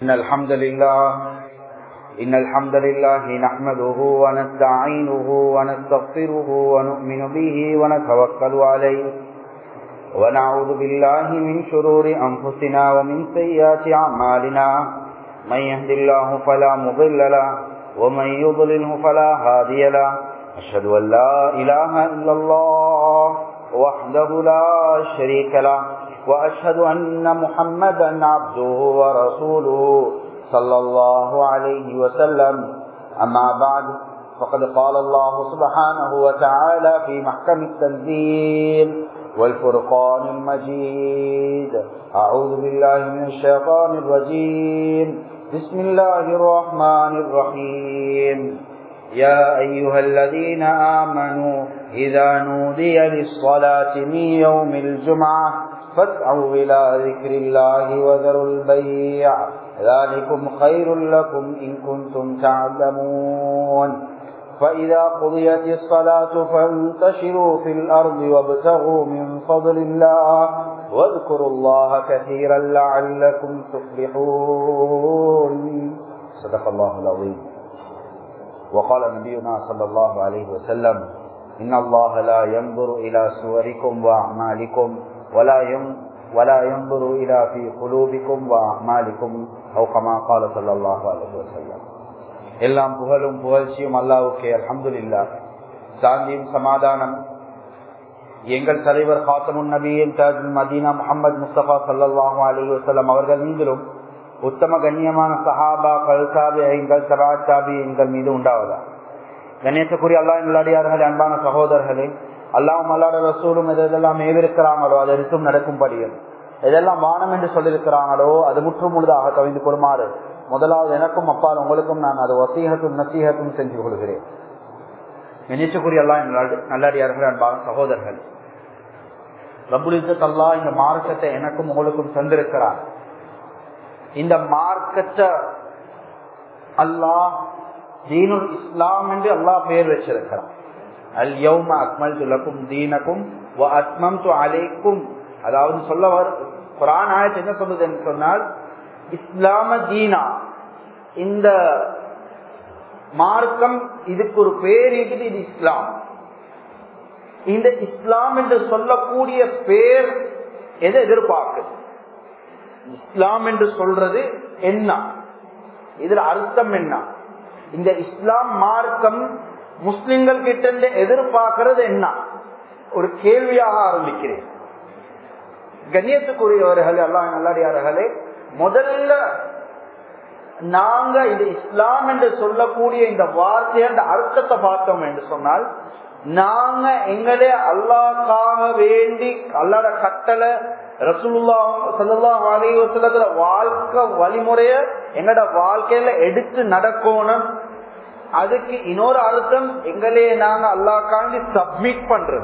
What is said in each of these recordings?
إن الحمد لله إن الحمد لله نحمده ونستعينه ونستغفره ونؤمن به ونتوكل عليه ونعوذ بالله من شرور أنفسنا ومن سيئات أعمالنا من يهد الله فلا مضل له ومن يضلله فلا هادي له أشهد أن لا إله إلا الله وحده لا شريك له وأشهد أن محمدا عبده ورسوله صلى الله عليه وسلم أما بعد فقد قال الله سبحانه وتعالى في محكم التنزيل والفرقان المجيد أعوذ بالله من الشيطان الرجيم بسم الله الرحمن الرحيم يا أيها الذين آمنوا إذا نودي للصلاة من يوم الجمعة فاسعوا إلى ذكر الله وذروا البيع ذلكم خير لكم إن كنتم تعلمون فإذا قضيت الصلاة فانتشروا في الأرض وابتغوا من فضل الله واذكروا الله كثيرا لعلكم تفلحون صدق الله العظيم وقال نبينا صلى الله عليه وسلم إن الله لا ينظر إلى صوركم وأعمالكم ولا ولا ينظر إلى في قلوبكم وأعمالكم أو كما قال صلى الله عليه وسلم எல்லாம் புகழும் புகழ்ச்சியும் அல்லாவுக்கே அலமதுல்லா சாந்தியும் சமாதானம் எங்கள் தலைவர் காத்தமுன் நபியின் மதீனா முகமது முஸ்தபா சல்லாஹூ அலி வசலம் அவர்கள் மீதிலும் உத்தம கண்ணியமான சஹாபா கல்சாபி எங்கள் சபாச்சாபி எங்கள் மீது உண்டாவதா கணேசக்குரிய அல்லா நல்லடியார்களே அன்பான சகோதரர்களே அல்லாவும் அல்லாட ரசூலும் எதெல்லாம் ஏவிருக்கிறாங்களோ அது எடுத்தும் நடக்கும்படியும் எதெல்லாம் வானம் என்று சொல்லியிருக்கிறாங்களோ அது முற்றும் முழுதாக கவிந்து கொள்ளுமாறு முதலாவது எனக்கும் அப்பால் உங்களுக்கும் நான் அது வசீகத்தும் நசீகத்தும் செஞ்சு கொள்கிறேன் நினைச்சக்குரிய எல்லாம் நல்லடியார்கள் அன்பான சகோதரர்கள் ரபுலிசத் அல்லா இந்த மார்க்கத்தை எனக்கும் உங்களுக்கும் தந்திருக்கிறார் இந்த மார்க்கத்தை அல்லாஹ் தீனுல் இஸ்லாம் என்று அல்லாஹ் பெயர் வச்சிருக்கிறார் அல் யௌம அக்மல் துலக்கும் தீனக்கும் அத்மம் து அலைக்கும் அதாவது சொல்ல குரான் ஆயத்து என்ன சொல்லுது என்று சொன்னால் இஸ்லாம தீனா இந்த மார்க்கம் இதுக்கு ஒரு பேர் இருக்குது இது இஸ்லாம் இந்த இஸ்லாம் என்று சொல்லக்கூடிய பேர் எதை எதிர்பார்க்குது இஸ்லாம் என்று சொல்றது என்ன இதுல அர்த்தம் என்ன இந்த இஸ்லாம் மார்க்கம் முஸ்லிம்கள் கிட்ட எதிர்பார்க்கிறது என்ன ஒரு கேள்வியாக ஆரம்பிக்கிறேன் கண்ணியத்துக்குரியவர்கள் எல்லாம் நல்லடியார்களே முதல்ல நாங்க இது இஸ்லாம் என்று சொல்லக்கூடிய இந்த வார்த்தையோட அர்த்தத்தை பார்த்தோம் என்று சொன்னால் நாங்க எங்களே அல்லாக்காக வேண்டி அல்லாட கட்டளை ரசூல்லா சல்லா அலைவசலத்துல வாழ்க்கை வழிமுறைய எங்களோட வாழ்க்கையில எடுத்து நடக்கணும் அதுக்கு இன்னொரு அர்த்தம் எங்களே நாங்க அல்லாக்காண்டி சப்மிட் பண்றது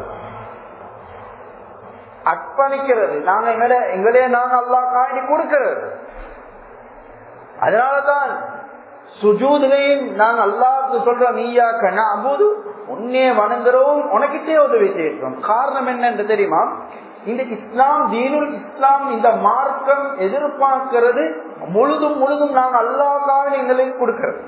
அர்ப்பணிக்கிறது நாங்க எங்கட எங்களே நாங்க அல்லா காண்டி கொடுக்கிறது அதனாலதான் சுஜூதுலையும் நாங்க அல்லாவுக்கு சொல்ற நீயா கண்ணா அபுது உன்னே வணங்குறோம் உனக்கிட்டே உதவி செய்யறோம் காரணம் என்னன்னு தெரியுமா இந்த இஸ்லாம் தீனுல் இஸ்லாம் இந்த மார்க்கம் எதிர்பார்க்கிறது முழுதும் முழுதும் நாங்க அல்லாக்காக எங்களுக்கு கொடுக்கிறது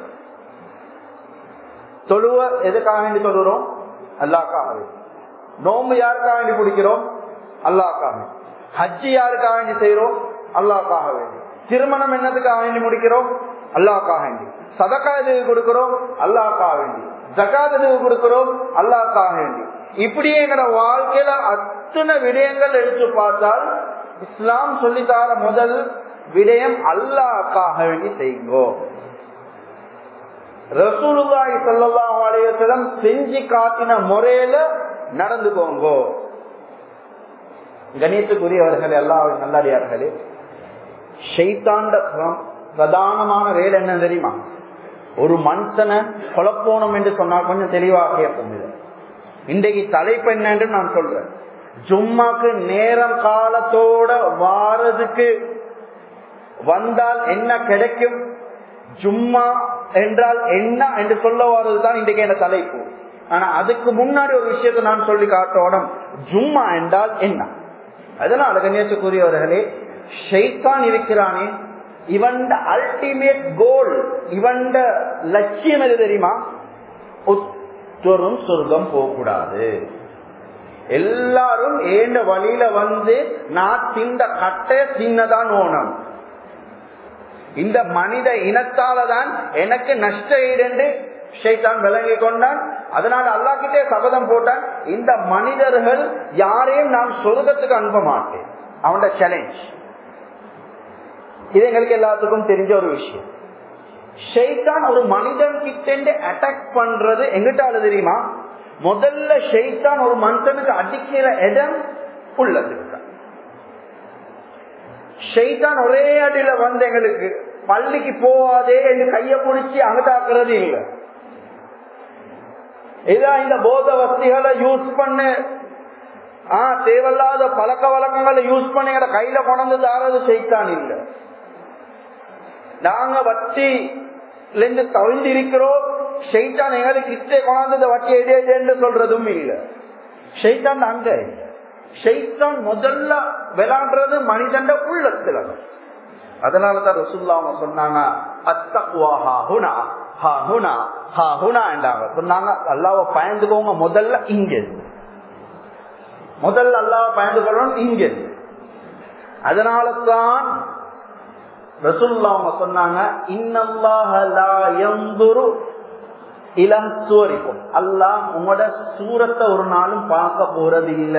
தொழுவ எதுக்காக வேண்டி தொழுகிறோம் அல்லாக்காக நோம்பு யாருக்காக வேண்டி பிடிக்கிறோம் அல்லாக்காக ஹஜ்ஜி யாருக்காக வேண்டி செய்யறோம் அல்லாக்காக வேண்டி திருமணம் என்னதுக்காக வேண்டி முடிக்கிறோம் அல்லாக்காக வேண்டி சதக்கா எதுக்கு கொடுக்கிறோம் அல்லாக்காக வேண்டி ஜகாத் எதுக்கு கொடுக்கிறோம் அல்லாக்காக வேண்டி இப்படியே எங்களோட வாழ்க்கையில அத்தனை விடயங்கள் எடுத்து பார்த்தால் இஸ்லாம் சொல்லித்தார முதல் விடயம் அல்லாக்காக வேண்டி செய்யுங்கோ ரசூலுல்லாஹி ஸல்லல்லாஹு அலைஹி வஸல்லம் செஞ்சு காட்டின முறையில நடந்துக்கோங்கோ கணியத்துக்குரியவர்கள் எல்லாம் நல்லடியார்களே ஷைத்தாண்ட பிரதானமான வேலை என்ன தெரியுமா ஒரு மனுஷனை குழப்போணும் என்று சொன்னால் கொஞ்சம் தெளிவாக கேட்போம் இன்றைக்கு தலைப்பு என்ன என்று நான் சொல்றேன் ஜும்மாக்கு நேரம் காலத்தோட வாரதுக்கு வந்தால் என்ன கிடைக்கும் ஜும்மா என்றால் என்ன என்று சொல்ல வர்றதுதான் இன்றைக்கு என்ன தலைப்பு ஆனா அதுக்கு முன்னாடி ஒரு விஷயத்தை நான் சொல்லி காட்டோடும் ஜும்மா என்றால் என்ன அதனால கண்ணியத்துக்குரியவர்களே ஷைத்தான் இருக்கிறானே இவன் அல்டிமேட் கோல் இவன் லட்சியம் எது தெரியுமா ஒத்தரும் சொர்க்கம் போகக்கூடாது எல்லாரும் ஏண்ட வழியில வந்து நான் திண்ட கட்டை தின்னதான் ஓணும் இந்த மனித இனத்தால தான் எனக்கு நஷ்ட ஈடு ஷைத்தான் விளங்கி கொண்டான் அதனால அல்லாக்கிட்டே சபதம் போட்டான் இந்த மனிதர்கள் யாரையும் நான் சொர்க்கத்துக்கு அனுப்ப மாட்டேன் அவனோட சேலஞ்ச் இது எங்களுக்கு எல்லாத்துக்கும் தெரிஞ்ச ஒரு விஷயம் ஷெய்தான் ஒரு மனிதன் கிட்ட அட்டாக் பண்றது எங்கிட்டால தெரியுமா முதல்ல ஷெய்தான் ஒரு மனுஷனுக்கு அடிக்கிற இடம் உள்ளது ஷெய்தான் ஒரே அடியில வந்து எங்களுக்கு பள்ளிக்கு போவாதே என்று கைய பிடிச்சி அகதாக்குறது இல்லை இதான் இந்த போத வசதிகளை யூஸ் பண்ண ஆஹ் தேவையில்லாத பழக்க வழக்கங்களை யூஸ் பண்ணி கையில கொண்டு தாரது செய்தான் இல்லை நாங்க வட்டி இருந்து தவிழ்ந்து இருக்கிறோம் ஷெய்தான் எங்களுக்கு கிட்டே கொண்டாந்து வட்டி எடு சொல்றதும் இல்லை ஷெய்தான் அங்க ஷெய்தான் முதல்ல விளாடுறது மனிதண்ட உள்ளத்துல அதனாலதான் ரசுல்லாம சொன்னாங்க சொன்னாங்க அல்லாவ பயந்துக்கோங்க முதல்ல இங்க முதல்ல அல்லாவ பயந்து கொள்ளணும் இங்க அதனாலதான் ரசுல்லாம சொன்னாங்க இளம் சோரிக்கும் அல்லாஹ் உங்களோட சூரத்தை ஒரு நாளும் பார்க்க போறது இல்ல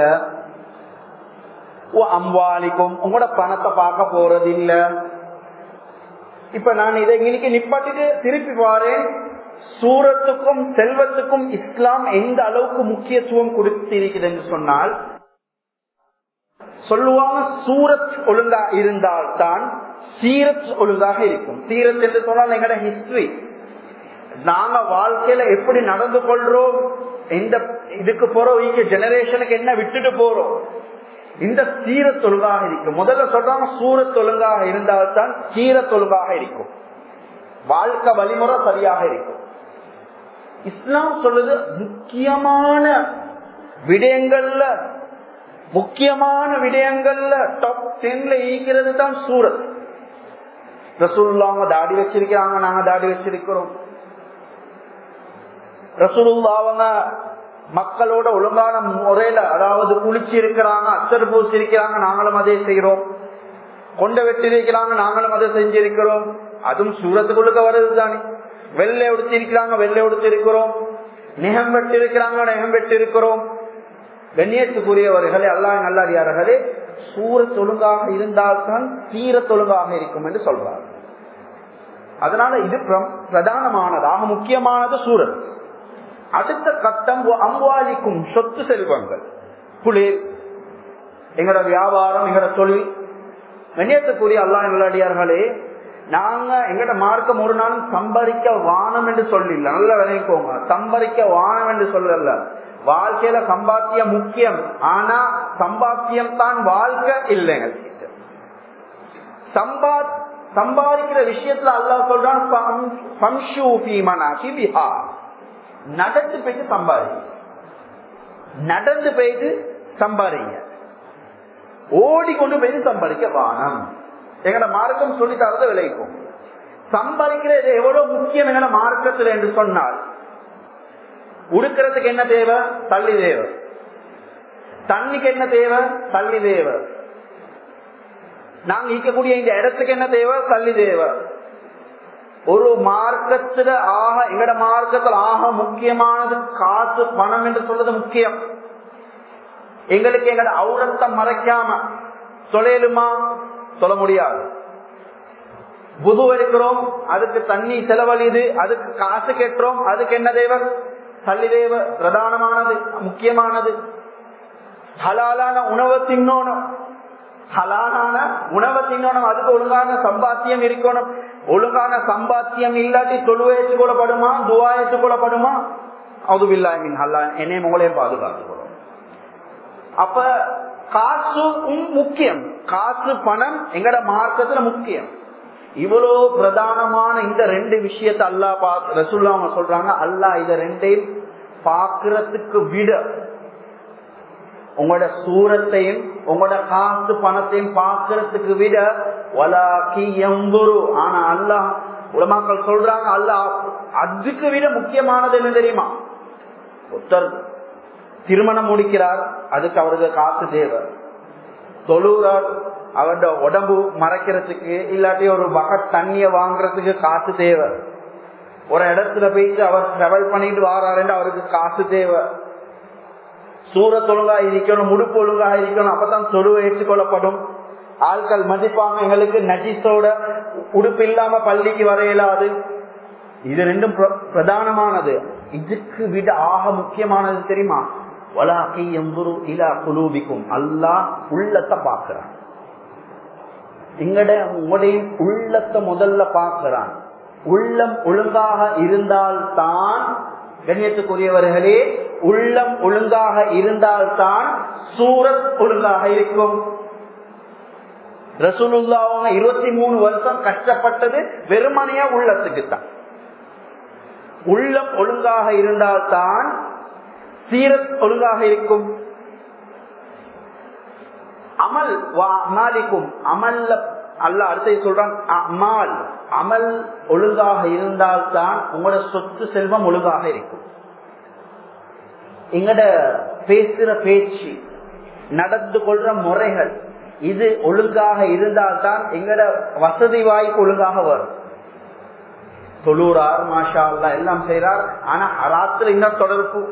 ஓ அம்பாலிக்கும் உங்களோட பணத்தை பார்க்க போறது இல்ல இப்ப நான் இதை இன்னைக்கு நிப்பாட்டிட்டு திருப்பி பாறேன் சூரத்துக்கும் செல்வத்துக்கும் இஸ்லாம் எந்த அளவுக்கு முக்கியத்துவம் கொடுத்திருக்குது என்று சொன்னால் சொல்லுவாங்க சூரத் ஒழுங்கா இருந்தால்தான் சீரத் ஒழுங்காக இருக்கும் சீரத் என்று சொன்னால் எங்கட ஹிஸ்டரி நாங்க வாழ்க்கையில எப்படி நடந்து கொள்றோம் இந்த இதுக்கு போறோம் இங்க ஜெனரேஷனுக்கு என்ன விட்டுட்டு போறோம் இந்த சீரத் ஒழுங்காக இருக்கும் முதல்ல சொல்றாங்க சூரத் ஒழுங்காக இருந்தால்தான் சீரத் ஒழுங்காக இருக்கும் வாழ்க்கை வழிமுறை சரியாக இருக்கும் இஸ்லாம் சொல்லுது முக்கியமான விடயங்கள்ல முக்கியமான விடயங்கள்ல டாப் டென்ல ஈக்கிறது தான் சூரத் ரசூல்லாங்க தாடி வச்சிருக்கிறாங்க நாங்க தாடி வச்சிருக்கிறோம் ரசூலுல்லா அவங்க மக்களோட ஒழுங்கான முறையில அதாவது குளிச்சு இருக்கிறாங்க அச்சர் பூசி இருக்கிறாங்க நாங்களும் அதே செய்கிறோம் கொண்ட வெட்டி இருக்கிறாங்க நாங்களும் அதை செஞ்சிருக்கிறோம் அதுவும் சூரத்துக்குள்ளுக்க வருது தானே வெள்ளை உடுத்தி இருக்கிறாங்க வெள்ளை உடுத்தி இருக்கிறோம் நிகம் வெட்டி இருக்கிறாங்க நிகம் வெட்டி இருக்கிறோம் கண்ணியத்துக்குரியவர்களே அல்லா நல்லடியார்களே சூரத் ஒழுங்காக இருந்தால்தான் தீரத் ஒழுங்காக இருக்கும் என்று சொல்றார் அதனால இது பிரதானமானதாக முக்கியமானது சூரத் அடுத்த கட்டம் அம்பாலிக்கும் சொத்து செல்வங்கள் குளிர் எங்களோட வியாபாரம் எங்களோட தொழில் கண்ணியத்துக்குரிய அல்லா நல்லடியார்களே நாங்க எங்கட மார்க்கம் ஒரு நாள் சம்பாதிக்க வானம் என்று சொல்லல நல்ல விளைவிக்கோங்க சம்பாதிக்க வானம் என்று சொல்லல வாழ்க்கையில சம்பாத்தியம் முக்கியம் ஆனா சம்பாத்தியம் தான் வாழ்க்கை இல்லைங்க சம்பா சம்பாதிக்கிற விஷயத்துல அல்லா சொல்றான் நடந்து போயிட்டு சம்பாதி நடந்து போயிட்டு சம்பாதிங்க ஓடி கொண்டு போயிட்டு சம்பாதிக்க வானம் எங்கட மார்க்கம் சொல்லி தரத விளைவிக்கும் சம்பாதிக்கிறது எவ்வளவு முக்கியம் எங்கட மார்க்கத்தில் என்று சொன்னால் உடுக்கிறதுக்கு என்ன தேவை தள்ளி தேவை தண்ணிக்கு என்ன தேவை தள்ளி தேவை நாங்க ஈக்கக்கூடிய இந்த இடத்துக்கு என்ன தேவை தள்ளி தேவை ஒரு மார்க்கத்துல ஆக எங்கட மார்க்கத்தில் ஆக முக்கியமானது காசு பணம் என்று சொல்றது முக்கியம் எங்களுக்கு எங்கட அவுரத்தை மறைக்காம தொலைலுமா சொல்ல முடியாது புது இருக்கிறோம் அதுக்கு தண்ணி செலவழிது அதுக்கு காசு கெட்டுறோம் அதுக்கு என்ன தேவை தள்ளி தேவை பிரதானமானது முக்கியமானது ஹலாலான உணவை தின்னோணும் ஹலாலான உணவை தின்னோணும் அதுக்கு ஒழுங்கான சம்பாத்தியம் இருக்கணும் ஒழுங்கான சம்பாத்தியம் இல்லாட்டி தொழுவை ஏற்றுக்கொள்ளப்படுமா துவா ஏற்றுக்கொள்ளப்படுமா அதுவில்லா மீன் ஹல்லா என்னையும் உங்களையும் பாதுகாத்துக்கணும் அப்ப காசும் முக்கியம் காசு பணம் எங்கட மார்க்கத்துல முக்கியம் இவ்வளோ பிரதானமான இந்த ரெண்டு விஷயத்த அல்லா பா ரசுல்லா அவங்க சொல்றாங்க அல்லா இத ரெண்டையும் பாக்குறதுக்கு விட உங்களோட சூரத்தையும் உங்களோட காசு பணத்தையும் பாக்குறதுக்கு விட ஆனா அல்லாஹ் உலமாக்கள் சொல்றாங்க அல்லாஹ் அதுக்கு விட முக்கியமானது என்ன தெரியுமா ஒருத்தர் திருமணம் முடிக்கிறார் அதுக்கு அவருக்கு காசு தேவை தொழுறார் அவரோட உடம்பு மறைக்கிறதுக்கு இல்லாட்டி ஒரு பகட் தண்ணிய வாங்குறதுக்கு காசு தேவை ஒரு இடத்துல போயிட்டு அவர் டிராவல் பண்ணிட்டு வாராருன்னு அவருக்கு காசு தேவை சூரத் ஒழுங்கா இருக்கணும் முடுப்பு ஒழுங்கா இருக்கணும் அப்பதான் தொழுவை ஏற்றுக்கொள்ளப்படும் ஆட்கள் மதிப்பாங்க எங்களுக்கு நஜிஸோட உடுப்பு இல்லாம பள்ளிக்கு வர இயலாது இது ரெண்டும் பிரதானமானது இதுக்கு விட ஆக முக்கியமானது தெரியுமா வலாக்கி எம்புரு இலா குலூபிக்கும் அல்லாஹ் உள்ளத்தை பாக்குறான் எங்கட உங்களுடைய உள்ளத்தை முதல்ல பாக்குறான் உள்ளம் ஒழுங்காக இருந்தால்தான் கண்ணியத்துக்குரியவர்களே உள்ளம் ஒழுங்காக இருந்தால்தான் சூரத் ஒழுங்காக இருக்கும் ரசூலுல்லா அவங்க இருபத்தி மூணு வருஷம் கஷ்டப்பட்டது வெறுமனையா உள்ளத்துக்கு தான் உள்ளம் ஒழுங்காக இருந்தால்தான் சீரத் ஒழுங்காக இருக்கும் அமல் அமாலிக்கும் அமல்ல அல்ல அடுத்த சொல்றான் அமால் அமல் ஒழுங்காக இருந்தால்தான் உங்களோட சொத்து செல்வம் ஒழுங்காக இருக்கும் எங்கட பேசுற பேச்சு நடந்து கொள்ற முறைகள் இது ஒழுங்காக இருந்தால்தான் எங்கட வசதி வாய்ப்பு ஒழுங்காக வரும் தொழுறார் மாஷா அல்லா எல்லாம் செய்யறார் ஆனா அராத்துல இன்னும் தொடர்பு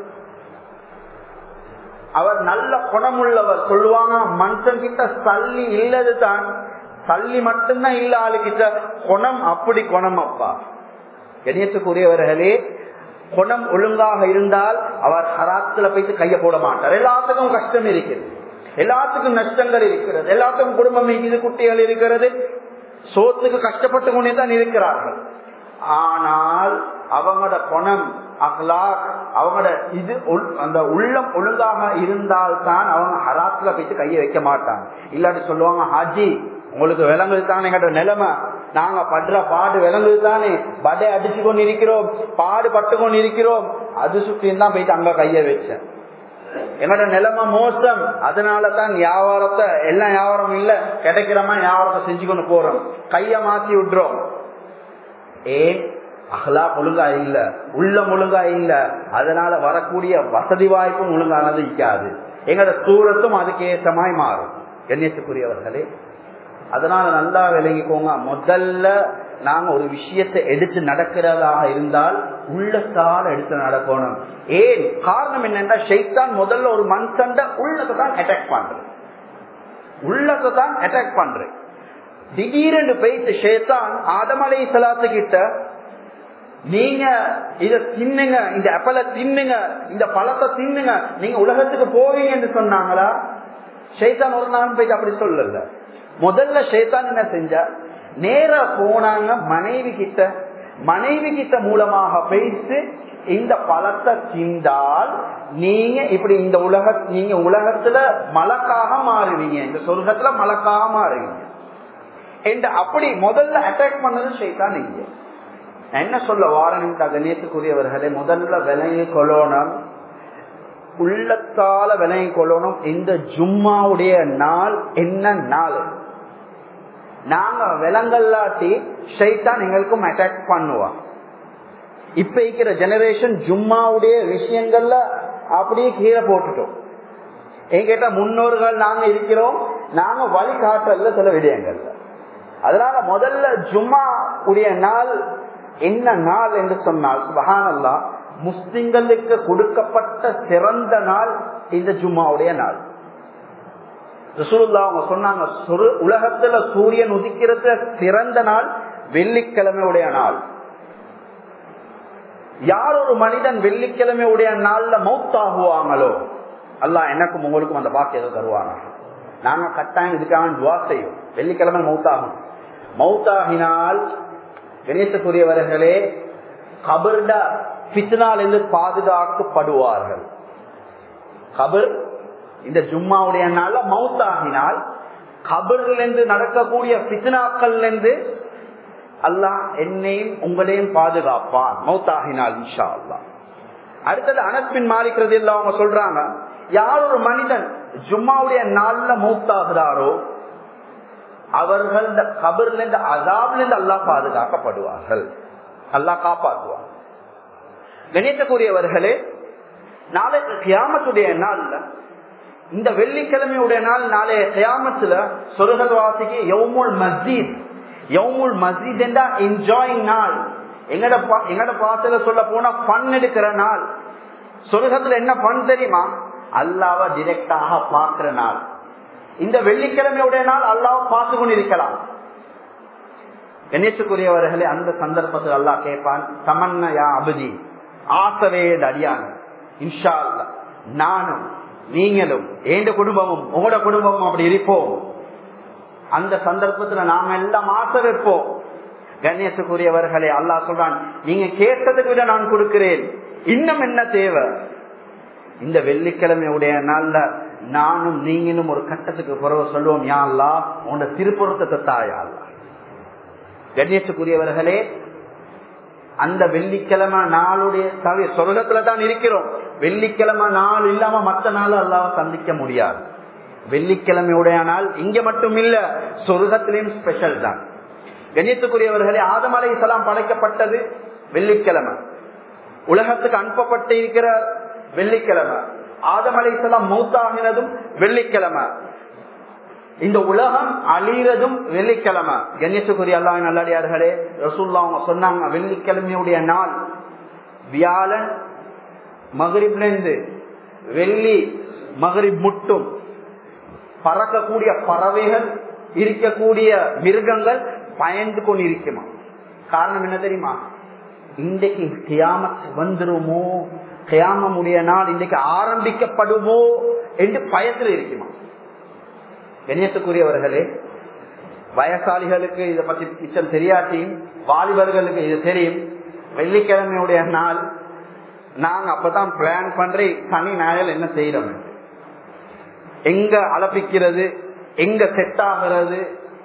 அவர் நல்ல குணமுள்ளவர் சொல்லுவாங்க மனுஷன் கிட்ட சல்லி இல்லது தான் சல்லி மட்டும்தான் இல்ல ஆளுகிட்ட குணம் அப்படி குணம் அப்பா கணியத்துக்குரியவர்களே குணம் ஒழுங்காக இருந்தால் அவர் ஹராத்துல போயிட்டு கைய போட மாட்டார் எல்லாத்துக்கும் கஷ்டம் இருக்கிறது எல்லாத்துக்கும் நஷ்டங்கள் இருக்கிறது எல்லாத்துக்கும் குடும்பம் இருக்குது குட்டிகள் இருக்கிறது சோத்துக்கு கஷ்டப்பட்டு கொண்டே தான் இருக்கிறார்கள் ஆனால் அவங்களோட குணம் அஹ்லாக் அவங்களோட இது அந்த உள்ளம் ஒழுங்காக இருந்தால்தான் அவங்க ஹராத்துல போயிட்டு கையை வைக்க மாட்டாங்க இல்லாட்டி சொல்லுவாங்க ஹாஜி உங்களுக்கு விலங்குது தானே எங்கட நிலைமை நாங்க படுற பாடு விலங்குது தானே படை அடிச்சு கொண்டு இருக்கிறோம் பாடு பட்டு கொண்டு இருக்கிறோம் அது சுற்றி தான் போயிட்டு அங்க கைய வச்சேன் எங்கட நிலைமை மோசம் அதனாலதான் வியாபாரத்தை எல்லாம் வியாபாரம் இல்ல கிடைக்கிறமா வியாபாரத்தை செஞ்சு கொண்டு போறோம் கைய மாத்தி விட்டுறோம் ஏன் அகலா ஒழுங்கா இல்ல உள்ளம் ஒழுங்கா இல்ல அதனால வரக்கூடிய வசதி வாய்ப்பும் ஒழுங்கானது இருக்காது எங்கட சூரத்தும் அதுக்கு ஏற்றமாய் மாறும் கண்ணியத்துக்குரியவர்களே அதனால நல்லா விளங்கிக்கோங்க முதல்ல நாங்க ஒரு விஷயத்தை எடுத்து நடக்கிறதாக இருந்தால் உள்ளத்தால் எடுத்து நடக்கணும் ஏன் காரணம் என்னன்னா ஷைத்தான் முதல்ல ஒரு மனுஷண்ட உள்ளத்தை தான் அட்டாக் பண்றது உள்ளத்தை தான் அட்டாக் பண்றது திடீரென்று போயிட்டு ஷேத்தான் ஆதமலை சலாத்து கிட்ட நீங்க இத தின்னுங்க இந்த அப்பல தின்னுங்க இந்த பழத்தை தின்னுங்க நீங்க உலகத்துக்கு போவீங்க என்று சொன்னாங்களா ஷைத்தான் ஒரு நாள் போயிட்டு அப்படி சொல்லல முதல்ல ஷேத்தான் என்ன செஞ்சா நேரா போனாங்க மனைவி கிட்ட மனைவி கிட்ட மூலமாக பேசி இந்த பழத்தை திண்டால் நீங்க இப்படி இந்த உலக நீங்க உலகத்துல மலக்காக மாறுவீங்க இந்த சொர்க்கத்துல மலக்காக மாறுவீங்க என்று அப்படி முதல்ல அட்டாக் பண்ணது ஷைத்தான் நீங்க என்ன சொல்ல வாரணும் கணியத்துக்குரியவர்களே முதல்ல விலங்கி கொள்ளணும் உள்ளத்தால விலங்கி கொள்ளணும் இந்த ஜும்மாவுடைய நாள் என்ன நாள் நாங்க விலங்கல்லாட்டி ஷைத்தான் எங்களுக்கும் அட்டாக் பண்ணுவான் இப்ப இருக்கிற ஜெனரேஷன் ஜும்மாவுடைய விஷயங்கள்ல அப்படியே கீழே போட்டுட்டோம் என்கிட்ட முன்னோர்கள் நாங்க இருக்கிறோம் நாங்க வழிகாட்டல சில விடயங்கள்ல அதனால முதல்ல ஜும்மா உடைய நாள் என்ன நாள் என்று சொன்னால் சுபகானல்லா முஸ்லிம்களுக்கு கொடுக்கப்பட்ட சிறந்த நாள் இந்த ஜும்மாவுடைய நாள் ரசூல்லா அவங்க சொன்னாங்க உலகத்துல சூரியன் உதிக்கிறது சிறந்த நாள் வெள்ளிக்கிழமையுடைய நாள் யார் ஒரு மனிதன் வெள்ளிக்கிழமையுடைய நாள்ல மௌத்தாகுவாங்களோ அல்லா எனக்கும் உங்களுக்கும் அந்த பாக்கியத்தை தருவாங்க நாங்க கட்டாயம் இதுக்காக துவா செய்யும் வெள்ளிக்கிழமை மௌத்தாகும் மௌத்தாகினால் கணேசக்குரியவர்களே கபர்ட பித்னால் என்று பாதுகாக்கப்படுவார்கள் கபர் இந்த ஜும்மாவுடைய நாள்ல மௌத்தாகினால் கபரில் இருந்து நடக்கக்கூடிய பித்னாக்கள் இருந்து அல்லாஹ் என்னையும் உங்களையும் பாதுகாப்பான் மௌத்தாகினால் இன்ஷா அல்லா அடுத்தது அனஸ்பின் மாறிக்கிறது இல்ல அவங்க சொல்றாங்க யார் ஒரு மனிதன் ஜும்மாவுடைய நாள்ல மௌத்தாகிறாரோ அவர்கள் இந்த கபர்ல இருந்து அதாப்ல இருந்து அல்லா பாதுகாக்கப்படுவார்கள் அல்லா காப்பாற்றுவார் கணித்தக்கூடியவர்களே நாளைக்கு கியாமத்துடைய நாள்ல இந்த வெள்ளிக்கிழமையுடைய நாள் நாளைய கியாமத்துல சொருகல்வாசிக்கு யவுமுல் மஸ்ஜித் யவுமுல் மஸ்ஜித் என்றா என்ஜாயிங் நாள் எங்கட எங்கட பாசல சொல்ல போனா பண் எடுக்கிற நாள் சொருகத்துல என்ன பண் தெரியுமா அல்லாவ டிரெக்டாக பார்க்கிற நாள் இந்த வெள்ளிக்கிழமையுடைய நாள் அல்லாவ பார்த்து கொண்டிருக்கலாம் கணேசுக்குரியவர்களே அந்த சந்தர்ப்பத்தில் அல்லா கேட்பான் தமன்னையா அபதி ஆசவே அடியான் இன்ஷா அல்லா நானும் நீங்களும் ஏண்ட குடும்பமும் உங்களோட குடும்பமும் அப்படி இருப்போம் அந்த சந்தர்ப்பத்துல நாம எல்லாம் ஆசை வைப்போம் கணேசுக்குரியவர்களே அல்லா சொல்றான் நீங்க கேட்டதுக்கு விட நான் கொடுக்கிறேன் இன்னும் என்ன தேவை இந்த வெள்ளிக்கிழமையுடைய நாள்ல நானும் நீங்களும் ஒரு கட்டத்துக்கு பிறகு சொல்லுவோம் யா அல்லா உன்னோட திருப்பொருத்தத்தை தாயா அல்லா கணேசுக்குரியவர்களே அந்த வெள்ளிக்கிழமை நாளுடைய தவி சொர்க்கத்துல தான் இருக்கிறோம் வெள்ளிக்கிழமை நாள் இல்லாம மற்ற நாள் அல்லாவ சந்திக்க முடியாது வெள்ளிக்கிழமையுடைய நாள் இங்க மட்டும் இல்ல சொர்க்கத்திலையும் ஸ்பெஷல் தான் கணியத்துக்குரியவர்களே ஆதமலை சலாம் படைக்கப்பட்டது வெள்ளிக்கிழமை உலகத்துக்கு அனுப்பப்பட்டு இருக்கிற வெள்ளிக்கிழமை ஆதமலை சலாம் மூத்தாகினதும் வெள்ளிக்கிழமை இந்த உலகம் அழிறதும் வெள்ளிக்கிழமை கணேசகுரி அல்லா நல்லடியார்களே ரசூல்லா அவங்க சொன்னாங்க வெள்ளிக்கிழமையுடைய நாள் வியாழன் மகரிப்ல இருந்து வெள்ளி மகரிப் முட்டும் பறக்கக்கூடிய பறவைகள் இருக்கக்கூடிய மிருகங்கள் பயந்து கொண்டு இருக்குமா காரணம் என்ன தெரியுமா இன்றைக்கு கியாமத் வந்துருமோ கியாமமுடைய நாள் இன்றைக்கு ஆரம்பிக்கப்படுமோ என்று பயத்தில் இருக்குமா கணியத்துக்குரியவர்களே வயசாளிகளுக்கு இதை பத்தி மிச்சம் தெரியாட்டியும் வாலிபர்களுக்கு இது தெரியும் வெள்ளிக்கிழமையுடைய நாள் நாங்க அப்பதான் பிளான் பண்றேன் சனி நாயல் என்ன செய்யறோம் எங்க அலப்பிக்கிறது எங்க செட் ஆகிறது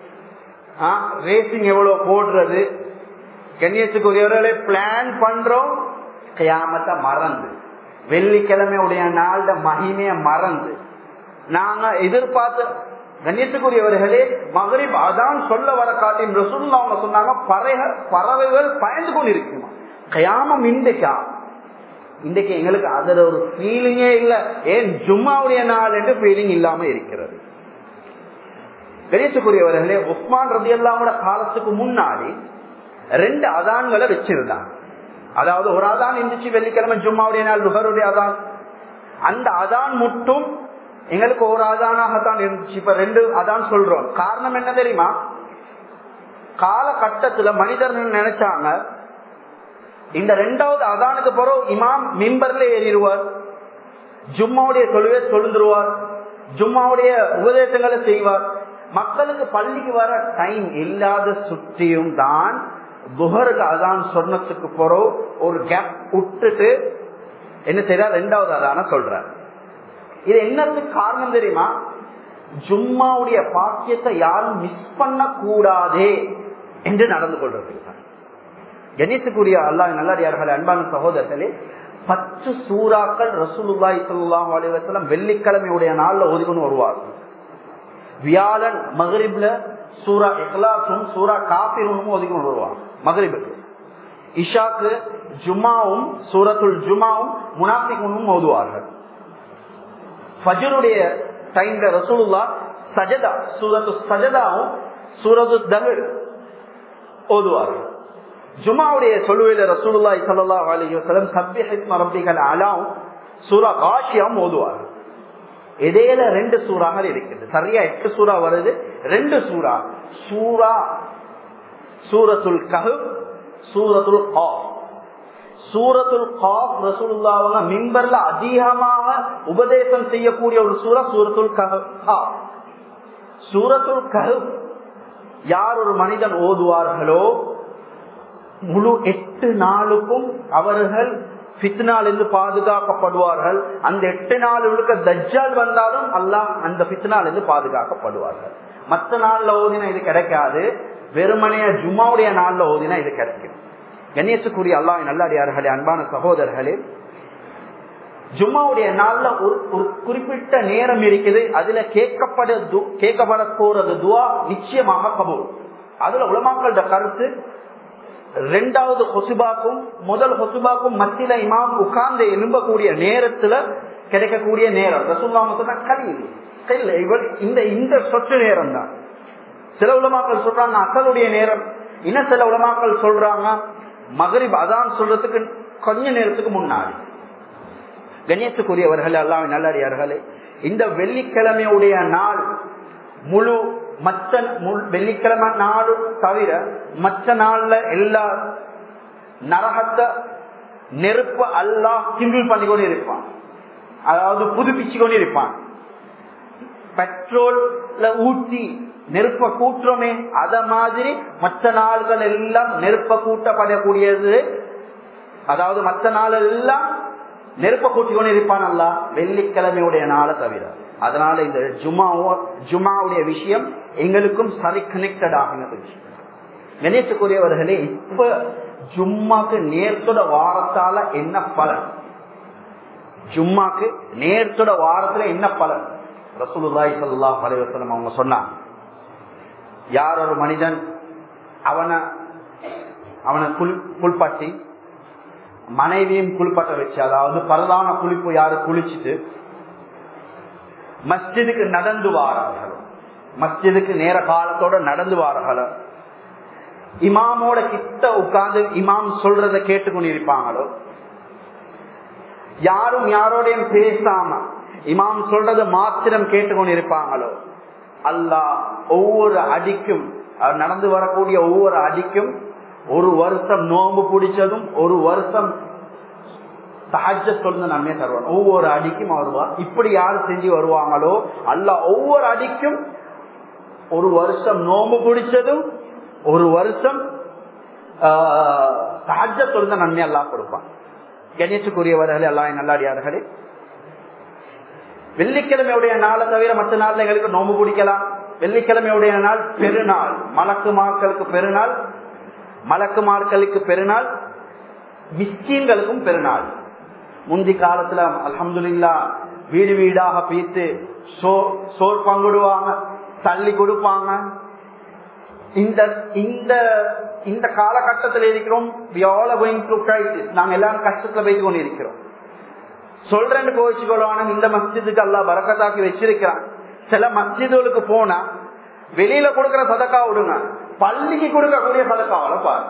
ரேசிங் எவ்வளவு போடுறது கண்ணியத்துக்குரியவர்களே பிளான் பண்றோம் கையாமத்தை மறந்து வெள்ளிக்கிழமையுடைய நாள மகிமைய மறந்து நாங்க எதிர்பார்த்த கண்ணியத்துக்குரியவர்களே மகரிப் அதான் சொல்ல வர காட்டின் ரசூல் அவங்க சொன்னாங்க பறவைகள் பறவைகள் பயந்து கொண்டு இருக்குமா கயாமம் இன்றைக்கா இன்றைக்கு எங்களுக்கு அதுல ஒரு ஃபீலிங்கே இல்ல ஏன் ஜும்மாவுடைய நாள் என்று ஃபீலிங் இல்லாம இருக்கிறது கணேசக்குரியவர்களே உஸ்மான் ரதி அல்லாமோட காலத்துக்கு முன்னாடி ரெண்டு அதான்களை வச்சிருந்தாங்க அதாவது ஒரு அதான் இருந்துச்சு வெள்ளிக்கிழமை ஜும்மாவுடைய நாள் லுகருடைய அதான் அந்த அதான் மட்டும் எங்களுக்கு ஒரு அதானாகத்தான் இருந்துச்சு இப்ப ரெண்டு அதான் சொல்றோம் காரணம் என்ன தெரியுமா காலகட்டத்துல மனிதர்கள் நினைச்சாங்க இந்த ரெண்டாவது அதானுக்கு பிறகு இமாம் மிம்பர்ல ஏறிடுவார் ஜும்மாவுடைய தொழுவே தொழுந்துருவார் ஜும்மாவுடைய உபதேசங்களை செய்வார் மக்களுக்கு பள்ளிக்கு வர டைம் இல்லாத சுற்றியும் தான் குஹருக்கு அதான் சொன்னதுக்கு பிறகு ஒரு கேப் விட்டுட்டு என்ன செய்யறார் ரெண்டாவது அதான சொல்றார் இது என்னத்துக்கு காரணம் தெரியுமா ஜும்மாவுடைய பாக்கியத்தை யாரும் மிஸ் பண்ண கூடாதே என்று நடந்து கொள்றது கணேசுக்குரிய அல்லா நல்லடியார்கள் அன்பான சகோதரர்களே பத்து சூறாக்கள் ரசூலுல்லாய் சல்லாஹ் அலிவசலம் வெள்ளிக்கிழமையுடைய நாள்ல ஒதுக்கணும் வருவார் வியாழன் மகரிப்ல சூரா இஹ்லாசும் சூரா காபிரும் ஒதுக்கணும் வருவார் மகரிபுக்கு இஷாக்கு ஜுமாவும் சூரத்துல் ஜுமாவும் முனாஃபிகுனும் ஓதுவார்கள் ஃபஜருடைய டைம்ல ரசூலுல்லா சஜதா சூரத்து சஜதாவும் சூரத்து தகல் ஓதுவார்கள் ஜுமாவுடைய சொல்லுவையில ரசூலுல்லாய் சல்லா அலி வசலம் சப்பிஹிஸ்ம ரப்பிகள் அலாவும் சூரா காஷியாவும் ஓதுவார்கள் இடையில ரெண்டு சூறாகள் இருக்குது சரியா எட்டு சூறா வருது ரெண்டு சூறா சூரா சூரத்துல் கஹு சூரத்துல் ஆஃப் சூரத்துல் காஃப் ரசூலுல்லாவங்க மிம்பர்ல அதிகமாக உபதேசம் செய்யக்கூடிய ஒரு சூரா சூரத்துல் கஹு சூரத்துல் கஹு யார் ஒரு மனிதன் ஓதுவார்களோ முழு எட்டு நாளுக்கும் அவர்கள் பித்னாலிருந்து பாதுகாக்கப்படுவார்கள் அந்த எட்டு நாளுக்கு தஜ்ஜால் வந்தாலும் அல்லாஹ் அந்த பித்னாலிருந்து பாதுகாக்கப்படுவார்கள் மற்ற நாள்ல ஓதினா இது கிடைக்காது வெறுமனைய ஜும்மாவுடைய நாள்ல ஓதினா இது கிடைக்கும் கணேசுக்குரிய அல்லாஹ் நல்லடியார்களே அன்பான சகோதரர்களே ஜும்மாவுடைய நாள்ல ஒரு ஒரு குறிப்பிட்ட நேரம் இருக்குது அதுல கேட்கப்பட கேட்கப்பட போறது துவா நிச்சயமாக கபூல் அதுல உலமாக்களோட கருத்து ரெண்டாவது ஹொசுபாக்கும் முதல் ஹொசுபாக்கும் மத்தியில இமாம் உட்கார்ந்து எழும்பக்கூடிய நேரத்துல கிடைக்கக்கூடிய நேரம் ரசூல்லாம சொன்னா கலியில் இல்ல இவர் இந்த இந்த சொற்று நேரம் தான் சில உலமாக்கள் சொல்றாங்க அசலுடைய நேரம் இன்னும் சில உலமாக்கள் சொல்றாங்க மகரிப் அதான் சொல்றதுக்கு கொஞ்ச நேரத்துக்கு முன்னாடி கணேசுக்குரியவர்கள் எல்லாம் நல்லறியார்களே இந்த வெள்ளிக்கிழமையுடைய நாள் முழு மற்ற வெள்ளிக்கிழமை நாடு தவிர மற்ற நாள்ல எல்லா நரகத்தை நெருப்பு அல்லாஹ் கிண்டில் பண்ணி கொண்டு இருப்பான் அதாவது புதுப்பிச்சு கொண்டு இருப்பான் பெட்ரோல்ல ஊற்றி நெருப்ப கூட்டுறோமே அத மாதிரி மற்ற நாள்கள் எல்லாம் நெருப்ப கூட்டப்படக்கூடியது அதாவது மற்ற நாள் எல்லாம் நெருப்ப கூட்டி கொண்டு இருப்பான் அல்ல வெள்ளிக்கிழமையுடைய நாளை தவிர அதனால இந்த ஜுமாவோ ஜுமாவுடைய விஷயம் எங்களுக்கும் சரி கனெக்டட் ஆகின விஷயம் கணேசக்குரியவர்களே இப்ப ஜும்மாக்கு நேர்த்தோட வாரத்தால என்ன பலன் ஜும்மாக்கு நேர்த்தோட வாரத்துல என்ன பலன் ரசூலுல்லாய் சல்லா அலைவசலம் அவங்க சொன்னாங்க யார் ஒரு மனிதன் அவனை அவனை குள் குளிப்பாட்டி மனைவியும் குளிப்பட்ட வச்சு அதாவது பரதான குளிப்பு யாரு குளிச்சுட்டு மஸ்ஜிதுக்கு நடந்து வாரார்களோ மஸ்ஜிதுக்கு நேர காலத்தோட நடந்து வாரார்களோ இமாமோட கிட்ட உட்கார்ந்து இமாம் சொல்றத கேட்டுக்கொண்டு இருப்பாங்களோ யாரும் யாரோடையும் பேசாம இமாம் சொல்றத மாத்திரம் கேட்டுக்கொண்டு இருப்பாங்களோ அல்லாஹ் ஒவ்வொரு அடிக்கும் நடந்து வரக்கூடிய ஒவ்வொரு அடிக்கும் ஒரு வருஷம் நோம்பு பிடிச்சதும் ஒரு வருஷம் சஹஜ சொல்ல நன்மையை தருவார் ஒவ்வொரு அடிக்கும் வருவார் இப்படி யாரு செஞ்சு வருவாங்களோ அல்ல ஒவ்வொரு அடிக்கும் ஒரு வருஷம் நோம்பு பிடிச்சதும் ஒரு வருஷம் சஹஜ சொல்ல நன்மை எல்லாம் கொடுப்பான் கணேசுக்குரியவர்களே எல்லாம் நல்லாடியார்களே வெள்ளிக்கிழமையுடைய நாளை தவிர மற்ற நாள்ல எங்களுக்கு நோம்பு பிடிக்கலாம் வெள்ளிக்கிழமையுடைய நாள் பெருநாள் மலக்கு மாக்களுக்கு பெருநாள் மலக்கு மார்களுக்கு பெருநாள் மிஸ்கீன்களுக்கும் பெருநாள் முந்தி காலத்துல அலமதுல்லா வீடு வீடாக பீத்து சோர் பங்குடுவாங்க தள்ளி கொடுப்பாங்க இந்த இந்த இந்த காலகட்டத்தில் இருக்கிறோம் நாங்க எல்லாரும் கஷ்டத்துல போய்த்து கொண்டு இருக்கிறோம் சொல்றேன்னு கோவிச்சுக்கொள்வான இந்த மஸ்ஜிதுக்கு எல்லாம் பறக்கத்தாக்கி வச்சிருக்கிறான் சில மஸ்ஜிதுகளுக்கு போனா வெளியில கொடுக்கிற சதக்கா விடுங்க பள்ளிக்கு கொடுக்கக்கூடிய சதக்காவில பாரு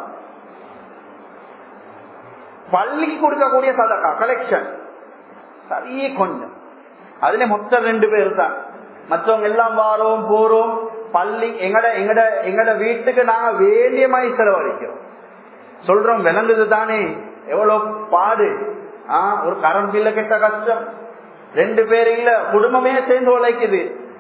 பள்ளிக்கு கொடுக்கக்கூடிய சதக்கா கலெக்ஷன் சரியே கொஞ்சம் அதுல மொத்தம் ரெண்டு பேர் தான் மற்றவங்க எல்லாம் வாரோம் போறோம் பள்ளி எங்கட எங்கட எங்கட வீட்டுக்கு நாங்க வேண்டிய மாதிரி செலவழிக்கிறோம் சொல்றோம் விளங்குது தானே எவ்வளவு பாடு ஆஹ் ஒரு கரண்ட் பில்ல கெட்ட கஷ்டம் ரெண்டு பேர் இல்ல குடும்பமே சேர்ந்து உழைக்குது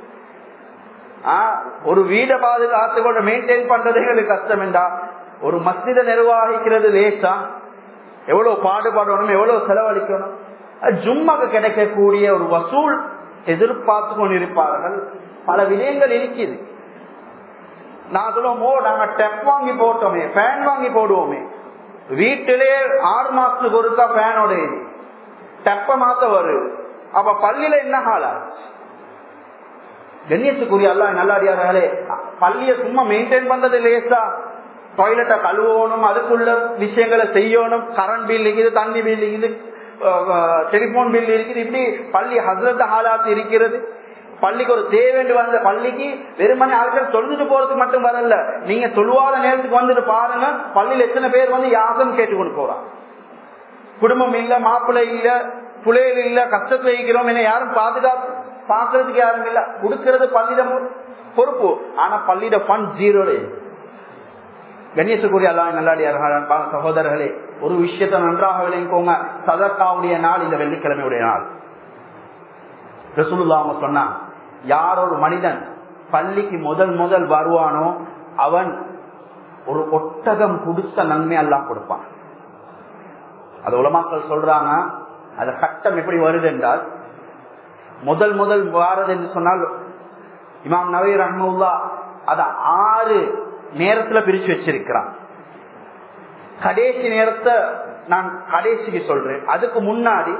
ஒரு வீடை பாதுகாத்து கொண்டு மெயின்டைன் பண்றது எங்களுக்கு கஷ்டம் என்றா ஒரு மஸ்ஜித நிர்வாகிக்கிறது லேசா எவ்வளவு பாடுபடணும் எவ்வளவு செலவழிக்கணும் ஜும்மாக்கு கிடைக்கக்கூடிய ஒரு வசூல் எதிர்பார்த்து கொண்டிருப்பார்கள் பல விடயங்கள் இருக்குது நான் சொல்லுவோமோ நாங்க டெப் வாங்கி போட்டோமே ஃபேன் வாங்கி போடுவோமே வீட்டிலே ஆறு மாசத்துக்கு ஒருக்கா ஃபேனோட டெப்ப மாத்த வருது அப்ப பள்ளியில என்ன ஹாலா கண்ணியத்துக்குரிய அல்ல நல்லாடியார்களே பள்ளிய சும்மா மெயின்டைன் பண்றது லேசா டாய்லெட்டை கழுவணும் அதுக்குள்ள விஷயங்களை செய்யணும் கரண்ட் பில் இருக்குது தண்ணி பில் இருக்குது டெலிபோன் பில் இருக்குது இப்படி பள்ளி ஹசரத் ஹாலாத்து இருக்கிறது பள்ளிக்கு ஒரு தேவைண்டு வந்த பள்ளிக்கு வெறுமனே ஆட்கள் தொழுதுட்டு போறதுக்கு மட்டும் வரல நீங்க தொழுவாத நேரத்துக்கு வந்துட்டு பாருங்க பள்ளியில எத்தனை பேர் வந்து யாசம் கேட்டுக்கொண்டு போறான் குடும்பம் இல்ல மாப்பிள்ளை இல்ல புலையில் இல்ல கஷ்டத்துல இருக்கிறோம் என்ன யாரும் பாதுகாப்பு பாக்குறதுக்கு யாரும் இல்ல கொடுக்கறது பள்ளியிடம் பொறுப்பு ஆனா பள்ளியிட ஃபண்ட் ஜீரோ கணேசக்குரிய எல்லாம் நல்லாடியார்கள் சகோதரர்களே ஒரு விஷயத்தை நன்றாக விளங்கிக்கோங்க சதர்காவுடைய நாள் இந்த வெள்ளிக்கிழமையுடைய நாள் ரசூலுல்லா அவங்க சொன்னா யார் ஒரு மனிதன் பள்ளிக்கு முதல் முதல் வருவானோ அவன் ஒரு ஒட்டகம் குடித்த நன்மை எல்லாம் கொடுப்பான் அது உலமாக்கள் சொல்றாங்க அந்த கட்டம் எப்படி வருது என்றால் முதல் முதல் வாரது என்று சொன்னால் இமாம் நவீர் ரஹமுல்லா அத ஆறு நேரத்துல பிரிச்சு வச்சிருக்கிறான் கடைசி நேரத்தை நான் கடைசிக்கு சொல்றேன் அதுக்கு முன்னாடி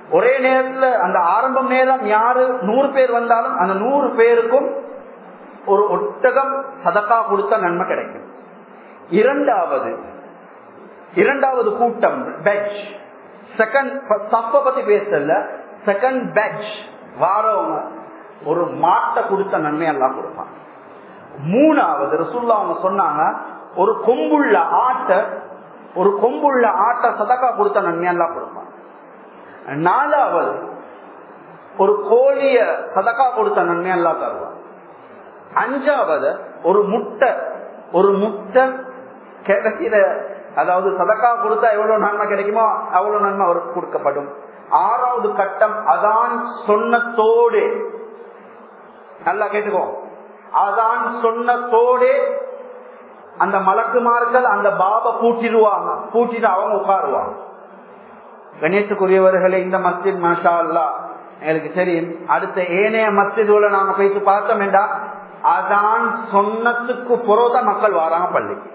ஒரே நேரத்துல அந்த ஆரம்பம் நேரம் யாரு நூறு பேர் வந்தாலும் அந்த நூறு பேருக்கும் ஒரு ஒட்டகம் சதக்கா கொடுத்த நன்மை கிடைக்கும் இரண்டாவது இரண்டாவது கூட்டம் பேட்ச் செகண்ட் தப்ப பத்தி பேசல செகண்ட் பேட்ச் வாரவங்க ஒரு மாட்டை கொடுத்த நன்மை எல்லாம் கொடுப்பாங்க மூணாவது ரசுல்லா அவங்க சொன்னாங்க ஒரு கொம்புள்ள ஆட்டை ஒரு கொம்புள்ள ஆட்டை சதக்கா கொடுத்த நன்மை எல்லாம் கொடுப்பாங்க நாலாவது ஒரு கோழிய சதக்கா கொடுத்த நன்மை எல்லாம் தருவாங்க அஞ்சாவது ஒரு முட்டை ஒரு முட்டை கிடைக்கிற அதாவது சதக்கா கொடுத்தா எவ்வளவு நன்மை கிடைக்குமோ அவ்வளவு நன்மை அவருக்கு கொடுக்கப்படும் ஆறாவது கட்டம் அதான் சொன்னத்தோடு நல்லா கேட்டுக்கோ அதான் சொன்னத்தோடு அந்த மலக்குமார்கள் அந்த பாபை பூட்டிடுவாங்க பூட்டிட்டு அவங்க உட்காருவாங்க கணேசுக்குரியவர்களே இந்த மஸ்ஜித் மாஷா அல்லா எங்களுக்கு தெரியும் அடுத்த ஏனைய மஸ்ஜிதுல நாங்க போயிட்டு பார்த்தோம் என்றா அதான் சொன்னத்துக்கு புறதான் மக்கள் வராங்க பள்ளிக்கு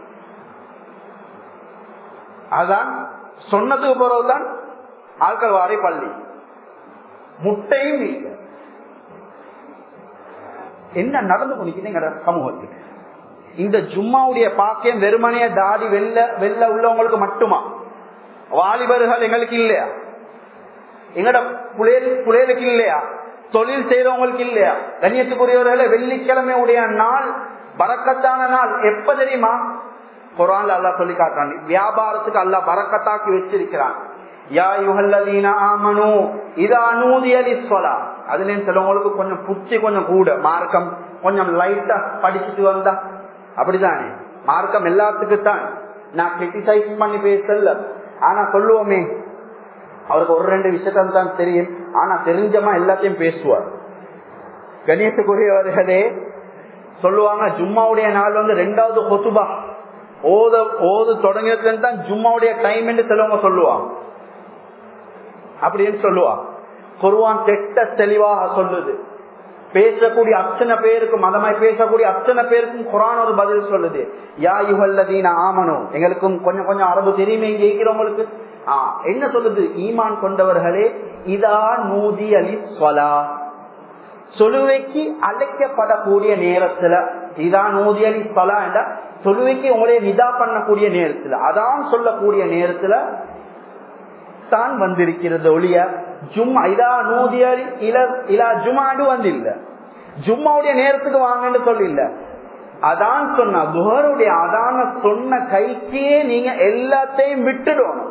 அதான் சொன்னதுக்கு பிறகுதான் ஆட்கள் வாரை பள்ளி முட்டையும் இல்லை என்ன நடந்து கொண்டிருக்குதுங்கிற சமூகத்துக்கு இந்த ஜும்மாவுடைய பாக்கியம் வெறுமனைய தாடி வெள்ள வெள்ள உள்ளவங்களுக்கு மட்டுமா வாலிபர்கள் எங்களுக்கு இல்லையா எங்கட புலையலுக்கு இல்லையா தொழில் செய்யறவங்களுக்கு இல்லையா கண்ணியத்துக்குரியவர்களே வெள்ளிக்கிழமை உடைய நாள் பறக்கத்தான நாள் எப்ப தெரியுமா குரான்ல அல்லா சொல்லி காட்டுறான் வியாபாரத்துக்கு அல்லா பறக்கத்தாக்கி வச்சிருக்கிறான் யா யுகல்லதீன ஆமனு இதா நூதியலி சொலா அதுலயும் சிலவங்களுக்கு கொஞ்சம் புச்சி கொஞ்சம் கூட மார்க்கம் கொஞ்சம் லைட்டா படிச்சுட்டு வந்தா அப்படிதானே மார்க்கம் எல்லாத்துக்கு தான் நான் கிரிட்டிசைஸ் பண்ணி பேசல ஆனா சொல்லுவோமே அவருக்கு ஒரு ரெண்டு விஷயத்தான் தான் தெரியும் ஆனா தெரிஞ்சமா எல்லாத்தையும் பேசுவார் கணேசக்குரியவர்களே சொல்லுவாங்க ஜும்மாவுடைய நாள் வந்து ரெண்டாவது கொசுபா ஓத ஓது தொடங்கினதுல தான் ஜும்மாவுடைய டைம் என்று சிலவங்க சொல்லுவாங்க அப்படின்னு சொல்லுவா குருவான் கெட்ட தெளிவாக சொல்லுது பேசக்கூடிய அத்தனை பேருக்கு மதமாய் பேசக்கூடிய அத்தனை பேருக்கும் குரான் ஒரு பதில் சொல்லுது யா யுகல்லதீன ஆமனும் எங்களுக்கும் கொஞ்சம் கொஞ்சம் அரபு தெரியுமே இங்க இருக்கிறவங்களுக்கு என்ன சொல்லுது ஈமான் கொண்டவர்களே இதா நூதி அலி சொலா தொழுவைக்கு அழைக்கப்படக்கூடிய நேரத்துல இதா நூதி அலி சொலா என்ற தொழுவைக்கு உங்களே நிதா பண்ணக்கூடிய நேரத்துல அதான் சொல்லக்கூடிய நேரத்துல தான் வந்திருக்கிறது ஒளிய ஜும்மா இதா நூதியல் இல இலா ஜுமாண்டு வந்து இல்ல ஜும்மாவுடைய நேரத்துக்கு வாங்கன்னு சொல்லி இல்ல அதான் சொன்ன துஹருடைய அதான சொன்ன கைக்கே நீங்க எல்லாத்தையும் விட்டுடணும்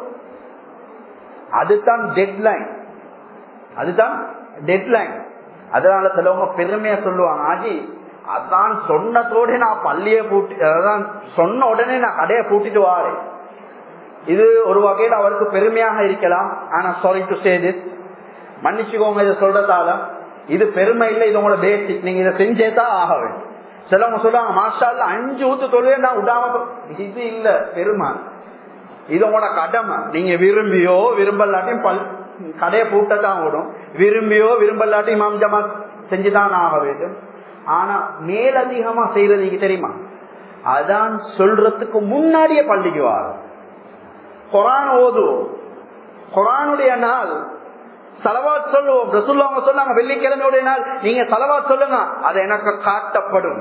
அதுதான் டெட்லைன் அதுதான் டெட்லைன் அதனால சிலவங்க பெருமையா சொல்லுவாங்க ஆஜி அதான் சொன்னதோட நான் பள்ளியை பூட்டி அதான் சொன்ன உடனே நான் கடையை பூட்டிட்டு வாரேன் இது ஒரு வகையில் அவருக்கு பெருமையாக இருக்கலாம் ஆனா சாரி டு சே திஸ் மன்னிச்சுக்கோங்க இதை சொல்றதால இது பெருமை இல்லை இது உங்களோட பேசிக் நீங்க இதை செஞ்சே தான் ஆக வேண்டும் சிலவங்க சொல்லுவாங்க மாஸ்டர்ல அஞ்சு ஊத்து தொழிலை நான் விடாம இது இல்ல பெருமை இது உங்களோட கடமை நீங்க விரும்பியோ விரும்பலாட்டியும் பல் கடையை பூட்டத்தான் ஓடும் விரும்பியோ விரும்பலாட்டியும் மாம்ஜமா செஞ்சுதான் ஆக வேண்டும் ஆனா மேலதிகமா செய்யறது நீங்க தெரியுமா அதான் சொல்றதுக்கு முன்னாடியே பள்ளிக்கு வரும் குரான் ஓதுவோம் குரானுடைய நாள் சலவாத் சொல்லுவோம் ரசுல்லாங்க சொன்னாங்க வெள்ளிக்கிழமையுடைய நாள் நீங்க சலவாத் சொல்லுங்க அது எனக்கு காட்டப்படும்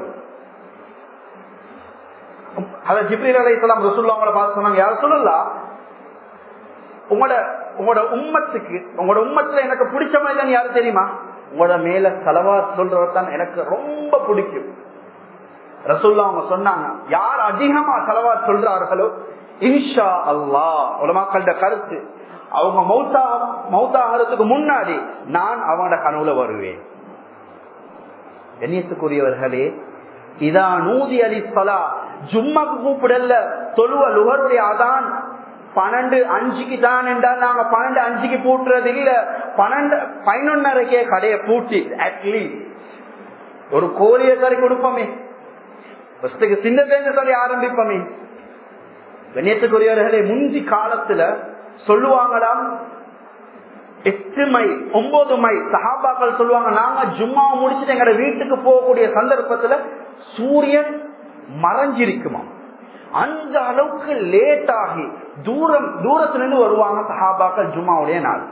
அத ஜிப்ரீல் அலை சொல்லாம் ரசுல்லாங்களை பார்த்து சொன்னாங்க யார் சொல்லலாம் உங்களோட உங்களோட உம்மத்துக்கு உங்களோட உம்மத்துல எனக்கு பிடிச்ச மாதிரி யாரு தெரியுமா உங்களோட மேல செலவாத் சொல்றவர் தான் எனக்கு ரொம்ப பிடிக்கும் ரசுல்லா அவங்க சொன்னாங்க யார் அதிகமா செலவா சொல்றார்களோ இன்ஷா அல்லா உலமாக்கள்ட கருத்து அவங்க மௌத்தா மௌத்தாகிறதுக்கு முன்னாடி நான் அவங்களோட கனவுல வருவேன் கண்ணியத்துக்குரியவர்களே இதா நூதி அலி சலா ஜும்மாக்கு கூப்பிடல தொழுவ லுகருடைய அதான் பன்னெண்டு அஞ்சுக்கு தான் என்றால் நாங்க பன்னெண்டு அஞ்சுக்கு பூட்டுறது இல்ல பன்னெண்டு பதினொன்னரைக்கே கடையை பூட்டி அட்லீஸ்ட் ஒரு கோழியை கறி கொடுப்போமே ஃபர்ஸ்டுக்கு சின்ன பேருந்து சொல்லி ஆரம்பிப்போமே கண்ணியத்துக்குரியவர்களே முந்தி காலத்துல சொல்லுவாங்களாம் எட்டு மைல் ஒன்பது மைல் சஹாபாக்கள் சொல்லுவாங்க நாங்க ஜும்மாவை முடிச்சுட்டு எங்க வீட்டுக்கு போகக்கூடிய சந்தர்ப்பத்துல சூரியன் மறைஞ்சிருக்குமா அந்த அளவுக்கு லேட் ஆகி தூரம் தூரத்துல இருந்து வருவாங்க சஹாபாக்கள் ஜும்மாவுடைய நாள்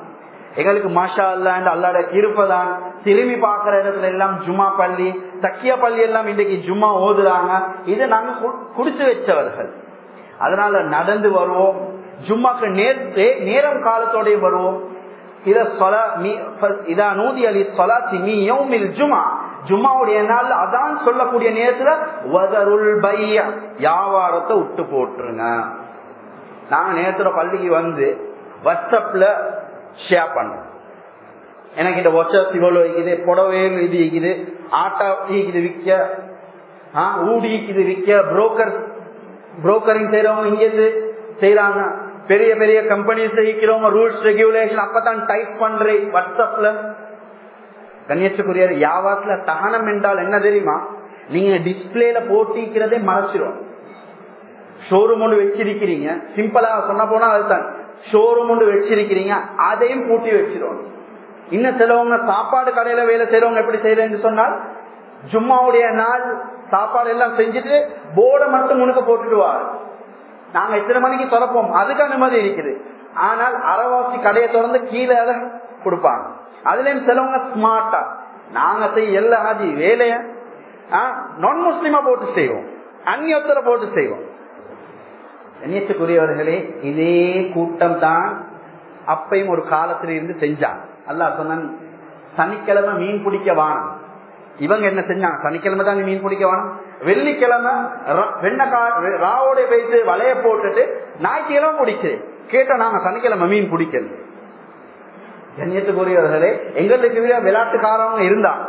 எங்களுக்கு மாஷா அல்லா அல்லாட இருப்பதான் திரும்பி பார்க்கிற இடத்துல எல்லாம் ஜும்மா பள்ளி தக்கியா பள்ளி எல்லாம் இன்றைக்கு ஜும்மா ஓதுறாங்க இதை நாங்க குடிச்சு வச்சவர்கள் அதனால நடந்து வருவோம் ஜும்மாக்கு நேர் நேரம் காலத்தோட வருவோம் இத சொல இதா நூதி அலி சொலாத்தி மீ யௌமில் ஜுமா ஜும்மாவுடைய நாள் அதான் சொல்லக்கூடிய நேரத்துல வதருள் பைய வியாபாரத்தை விட்டு போட்டுருங்க நாங்க நேரத்துல பள்ளிக்கு வந்து வாட்ஸ்அப்ல ஷேர் பண்றோம் எனக்கு இந்த வாட்ஸ்அப் இவ்வளவு இருக்குது புடவையில் இது இருக்குது ஆட்டா இருக்குது விற்க ஊடி இருக்குது விற்க புரோக்கர் புரோக்கரிங் செய்யறவங்க இங்கிருந்து செய்யறாங்க பெரிய பெரிய கம்பெனிஸ் இருக்கிறவங்க ரூல்ஸ் ரெகுலேஷன் அப்பதான் டைப் பண்றேன் வாட்ஸ்அப்ல கண்ணியத்துக்குரிய வியாபாரத்துல தகனம் என்றால் என்ன தெரியுமா நீங்க டிஸ்பிளேல போட்டிக்கிறதே மறைச்சிரும் ஷோரூம் ஒன்று வச்சிருக்கிறீங்க சிம்பிளா சொன்ன போனா அதுதான் ஷோரூம் ஒன்று வச்சிருக்கிறீங்க அதையும் பூட்டி வச்சிரும் இன்னும் சிலவங்க சாப்பாடு கடையில வேலை செய்யறவங்க எப்படி செய்யறேன்னு சொன்னால் ஜும்மாவுடைய நாள் சாப்பாடு எல்லாம் செஞ்சுட்டு போர்டை மட்டும் முனுக்க போட்டுடுவார் நாங்க எத்தனை மணிக்கு திறப்போம் அதுக்கு அனுமதி இருக்குது ஆனால் அரைவாசி கடையை திறந்து கீழே அதை கொடுப்பாங்க அதுலயும் சிலவங்க ஸ்மார்ட்டா நாங்க செய்ய எல்லா ஆஜி வேலைய நான் முஸ்லிமா போட்டு செய்வோம் அந்நியத்தரை போட்டு செய்வோம் கண்ணியத்துக்குரியவர்களே இதே கூட்டம் தான் அப்பையும் ஒரு காலத்துல இருந்து செஞ்சாங்க அல்லா சொன்னான் சனிக்கிழமை மீன் பிடிக்க வானம் இவங்க என்ன செஞ்சாங்க சனிக்கிழமை தான் மீன் பிடிக்க வேணும் வெள்ளிக்கிழமை வெண்ணக்கா ராவோட போயிட்டு வலைய போட்டுட்டு ஞாயிற்றுக்கிழமை பிடிச்சு கேட்டோம் நாங்க சனிக்கிழமை மீன் பிடிக்கிறது கண்ணியத்துக்குரியவர்களே எங்களுக்கு விளையாட்டுக்காரவங்க இருந்தாங்க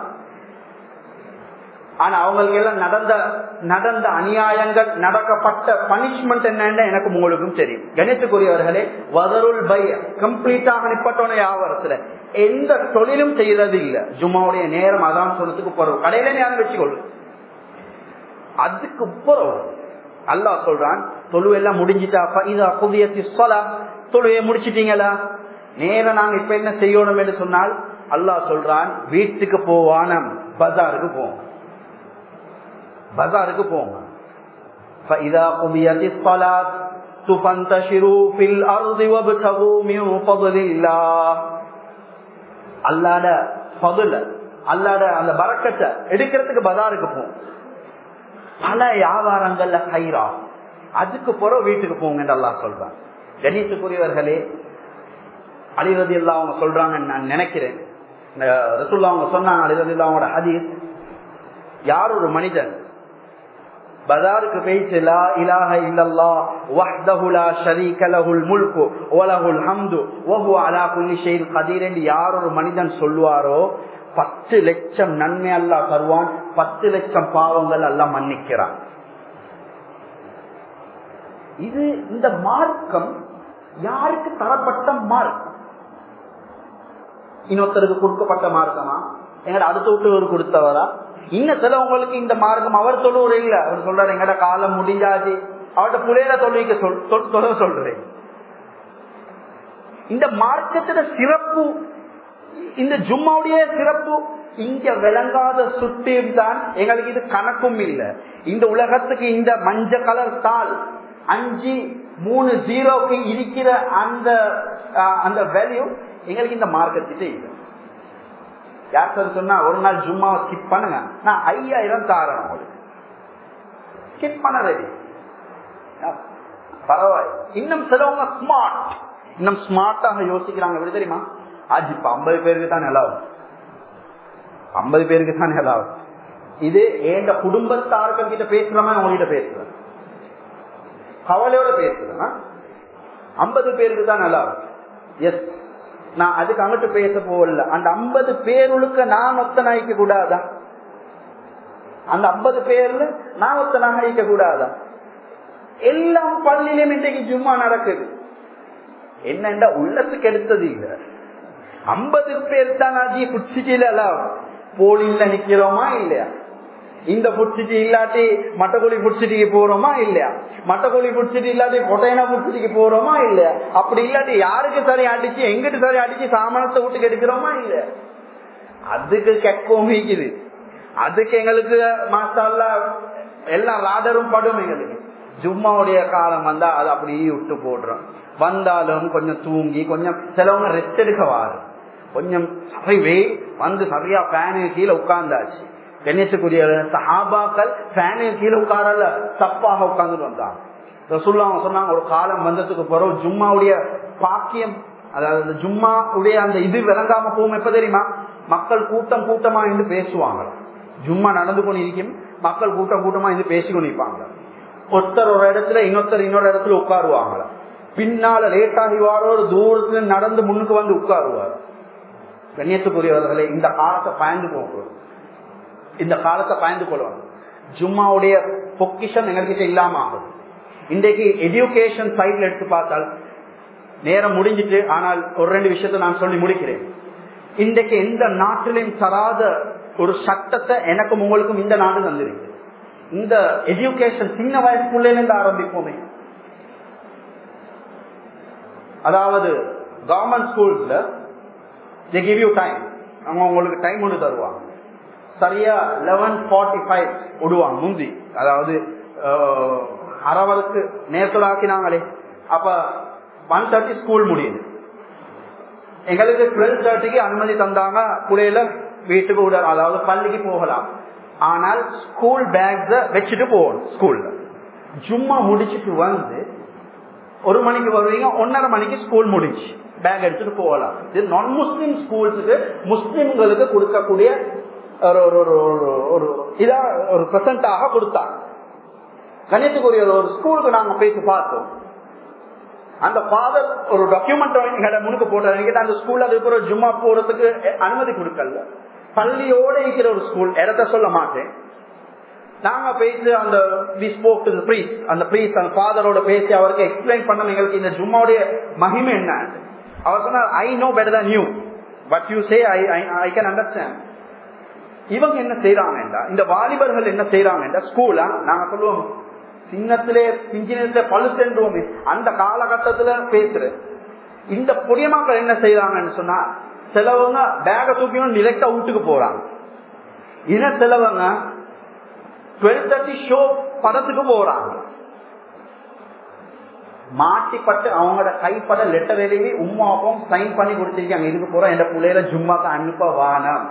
ஆனா அவங்களுக்கு எல்லாம் நடந்த நடந்த அநியாயங்கள் நடக்கப்பட்ட பனிஷ்மெண்ட் என்னன்னு எனக்கு உங்களுக்கும் தெரியும் கணித்துக்குரியவர்களே வதருள் பை கம்ப்ளீட்டாக நிப்பட்டோன வியாபாரத்துல எந்த தொழிலும் செய்யறது இல்ல ஜும்மாவுடைய நேரம் அதான் சொன்னதுக்கு போறோம் கடையில நேரம் வச்சுக்கொள்ளு அதுக்கு போறோம் அல்லா சொல்றான் தொழு எல்லாம் முடிஞ்சிட்டா இது புதிய சொலா தொழுவையை முடிச்சிட்டீங்களா நேரம் நாங்க இப்ப என்ன செய்யணும் என்று சொன்னால் அல்லாஹ் சொல்றான் வீட்டுக்கு போவான பஜாருக்கு போவோம் பஜாருக்கு போங்க فإذا قضيت الصلاة فانتشروا في الأرض وابتغوا من فضل الله அல்லாட பதுல அல்லாட அந்த பறக்கத்தை எடுக்கிறதுக்கு பஜாருக்கு போகும் பல வியாபாரங்கள்ல ஹைரா அதுக்கு போற வீட்டுக்கு போங்க அல்லா சொல்றான் கணேசுக்குரியவர்களே அழிவது எல்லாம் அவங்க சொல்றாங்கன்னு நான் நினைக்கிறேன் ரசுல்லா அவங்க சொன்னாங்க அழிவது இல்லா அவங்களோட ஹதீஸ் யார் ஒரு மனிதன் பஜாருக்கு பேச்சு லா இலாஹ இல்லல்லா வஹ்தஹு லா ஷரீக லஹுல் முல்கு வலஹுல் ஹம்து வஹு அலா குல்லி ஷைஇன் கதீர் என்று யார் ஒரு மனிதன் சொல்லுவாரோ பத்து லட்சம் நன்மை அல்லாஹ் தருவான் பத்து லட்சம் பாவங்கள் அல்லாஹ் மன்னிக்கிறான் இது இந்த மார்க்கம் யாருக்கு தரப்பட்ட மார்க்கம் இன்னொருத்தருக்கு கொடுக்கப்பட்ட மார்க்கமா எங்கட அடுத்த வீட்டு கொடுத்தவரா இன்னும் சிலவங்களுக்கு இந்த மார்க்கம் அவர் தொழுவர் இல்ல அவர் சொல்றாரு எங்கட காலம் முடிஞ்சாச்சு அவர்கிட்ட புலையில தொழிலுக்கு சொல்ல சொல்றேன் இந்த மார்க்கத்தோட சிறப்பு இந்த ஜும்மாவுடைய சிறப்பு இங்க விளங்காத சுட்டியும் தான் எங்களுக்கு இது கணக்கும் இல்லை இந்த உலகத்துக்கு இந்த மஞ்ச கலர் தாள் அஞ்சு மூணு ஜீரோக்கு இருக்கிற அந்த அந்த வேல்யூ எங்களுக்கு இந்த மார்க்கத்திட்ட இல்லை யார் சார் சொன்னா ஒரு நாள் ஜும்மாவை ஸ்கிப் பண்ணுங்க நான் ஐயாயிரம் தாரேன் உங்களுக்கு ஸ்கிப் பண்ண ரெடி பரவாயில்ல இன்னும் சிலவங்க ஸ்மார்ட் இன்னும் ஸ்மார்ட்டாக யோசிக்கிறாங்க எப்படி தெரியுமா ஆஜ் இப்ப ஐம்பது பேருக்கு தான் நிலாவும் ஐம்பது பேருக்கு தான் நிலாவும் இது எங்க குடும்பத்தார்கள் கிட்ட பேசுறமா உங்ககிட்ட பேசுறேன் கவலையோட பேசுறேன் ஐம்பது பேருக்கு தான் நிலாவும் எஸ் நான் அதுக்கு அங்கிட்டு பேச போகல அந்த ஐம்பது பேருளுக்கு நான் ஒத்தனாய்க்க கூடாதா அந்த ஐம்பது பேர்ல நான் ஒத்தனாக இருக்க கூடாதா எல்லாம் பள்ளியிலும் இன்றைக்கு ஜும்மா நடக்குது என்னண்டா உள்ளத்துக்கு எடுத்தது இல்ல ஐம்பது பேர் தான் ஆஜி குச்சிட்டில போலிங்ல நிக்கிறோமா இல்லையா இந்த புடிச்சிட்டு இல்லாட்டி மட்டக்கோழி புடிச்சிட்டிக்கு போறோமா இல்லையா மட்டக்கோழி புடிச்சிட்டு இல்லாட்டி கொட்டையனா புடிச்சிட்டிக்கு போறோமா இல்லையா அப்படி இல்லாட்டி யாருக்கு சரி அடிச்சு எங்கிட்டு சரி அடிச்சு சாமானத்தை வீட்டுக்கு எடுக்கிறோமா இல்லையா அதுக்கு கெக்கவும் இருக்குது அதுக்கு எங்களுக்கு மாசால எல்லாம் லாடரும் படும் எங்களுக்கு ஜும்மாவுடைய காலம் வந்தா அதை அப்படியே விட்டு போடுறோம் வந்தாலும் கொஞ்சம் தூங்கி கொஞ்சம் சிலவங்க ரெஸ்ட் எடுக்க வாரு கொஞ்சம் சரிவே வந்து சரியா ஃபேனு கீழே உட்கார்ந்தாச்சு கண்ணியத்துக்குரிய சஹாபாக்கள் ஃபேனு கீழே உட்காரல தப்பாக உட்கார்ந்துட்டு வந்தாங்க ரசுல்லா சொன்னாங்க ஒரு காலம் வந்ததுக்கு பிறகு ஜும்மாவுடைய பாக்கியம் அதாவது ஜும்மாவுடைய அந்த இது விளங்காம போகும் எப்ப தெரியுமா மக்கள் கூட்டம் கூட்டமா இருந்து பேசுவாங்க ஜும்மா நடந்து கொண்டு இருக்கும் மக்கள் கூட்டம் கூட்டமா இருந்து பேசி கொண்டிருப்பாங்க ஒருத்தர் ஒரு இடத்துல இன்னொருத்தர் இன்னொரு இடத்துல உட்காருவாங்க பின்னால லேட்டாகி வாரோர் தூரத்துல நடந்து முன்னுக்கு வந்து உட்காருவார் கண்ணியத்துக்குரியவர்களை இந்த காலத்தை பயந்து போகணும் இந்த காலத்தை பயந்து கொள்வாங்க ஜும்மாவுடைய பொக்கிஷம் எங்ககிட்ட இல்லாம ஆகுது இன்றைக்கு எஜுகேஷன் சைட்ல எடுத்து பார்த்தால் நேரம் முடிஞ்சிட்டு ஆனால் ஒரு ரெண்டு விஷயத்த நான் சொல்லி முடிக்கிறேன் இன்றைக்கு எந்த நாட்டிலையும் தராத ஒரு சட்டத்தை எனக்கும் உங்களுக்கும் இந்த நாடு தந்திருக்கு இந்த எஜுகேஷன் சின்ன வயசுக்குள்ளே இருந்து ஆரம்பிப்போமே அதாவது கவர்மெண்ட் ஸ்கூல்ஸ்ல தே கிவ் யூ டைம் அவங்க உங்களுக்கு டைம் ஒன்று தருவாங்க சரியா லெவன் ஃபார்ட்டி ஃபைவ் விடுவாங்க முந்தி அதாவது அறவருக்கு நேரத்தில் அப்ப ஒன் தேர்ட்டி ஸ்கூல் முடியுது எங்களுக்கு டுவெல் தேர்ட்டிக்கு அனுமதி தந்தாங்க புள்ளையில வீட்டுக்கு விட அதாவது பள்ளிக்கு போகலாம் ஆனால் ஸ்கூல் பேக்ஸ வச்சுட்டு போகணும் ஸ்கூல்ல ஜும்மா முடிச்சுட்டு வந்து ஒரு மணிக்கு வருவீங்க ஒன்னரை மணிக்கு ஸ்கூல் முடிச்சு பேக் எடுத்துட்டு போகலாம் இது நான் முஸ்லிம் ஸ்கூல்ஸுக்கு முஸ்லிம்களுக்கு கொடுக்கக்கூடிய ஒரு ஒரு ஒரு இதா ஒரு பிரசன்டாக கொடுத்தாங்க கணியத்துக்குரிய ஒரு ஸ்கூலுக்கு நாங்க போயிட்டு பார்த்தோம் அந்த ஃபாதர் ஒரு டாக்குமெண்ட் முன்னுக்கு போட்டார் அந்த ஸ்கூல்ல இருக்கிற ஜும்மா போறதுக்கு அனுமதி கொடுக்கல பள்ளியோட இருக்கிற ஒரு ஸ்கூல் இடத்த சொல்ல மாட்டேன் நாங்க பேசி அந்த பிரீஸ் அந்த பிரீஸ் அந்த ஃபாதரோட பேசி அவருக்கு எக்ஸ்பிளைன் பண்ண எங்களுக்கு இந்த ஜும்மாவுடைய மகிமை என்ன அவர் சொன்னார் I know better than new but you say I I can understand இவங்க என்ன செய்யறாங்க இந்த வாலிபர்கள் என்ன செய்யறாங்க ஸ்கூலா நாங்க சொல்லுவோம் சின்னத்திலே பிஞ்சினத்திலே பழு சென்றோமே அந்த காலகட்டத்துல பேசுற இந்த புதியமாக்கள் என்ன செய்யறாங்கன்னு சொன்னா சிலவங்க பேக தூக்கணும் டிரெக்டா வீட்டுக்கு போறாங்க இன சிலவங்க டுவெல் தேர்ட்டி ஷோ படத்துக்கு போறாங்க மாட்டிப்பட்டு அவங்களோட கைப்பட லெட்டர் எழுதி உமாவும் சைன் பண்ணி கொடுத்திருக்காங்க இதுக்கு போறோம் என் பிள்ளையில ஜும்மாக்கு அனுப்ப வானம்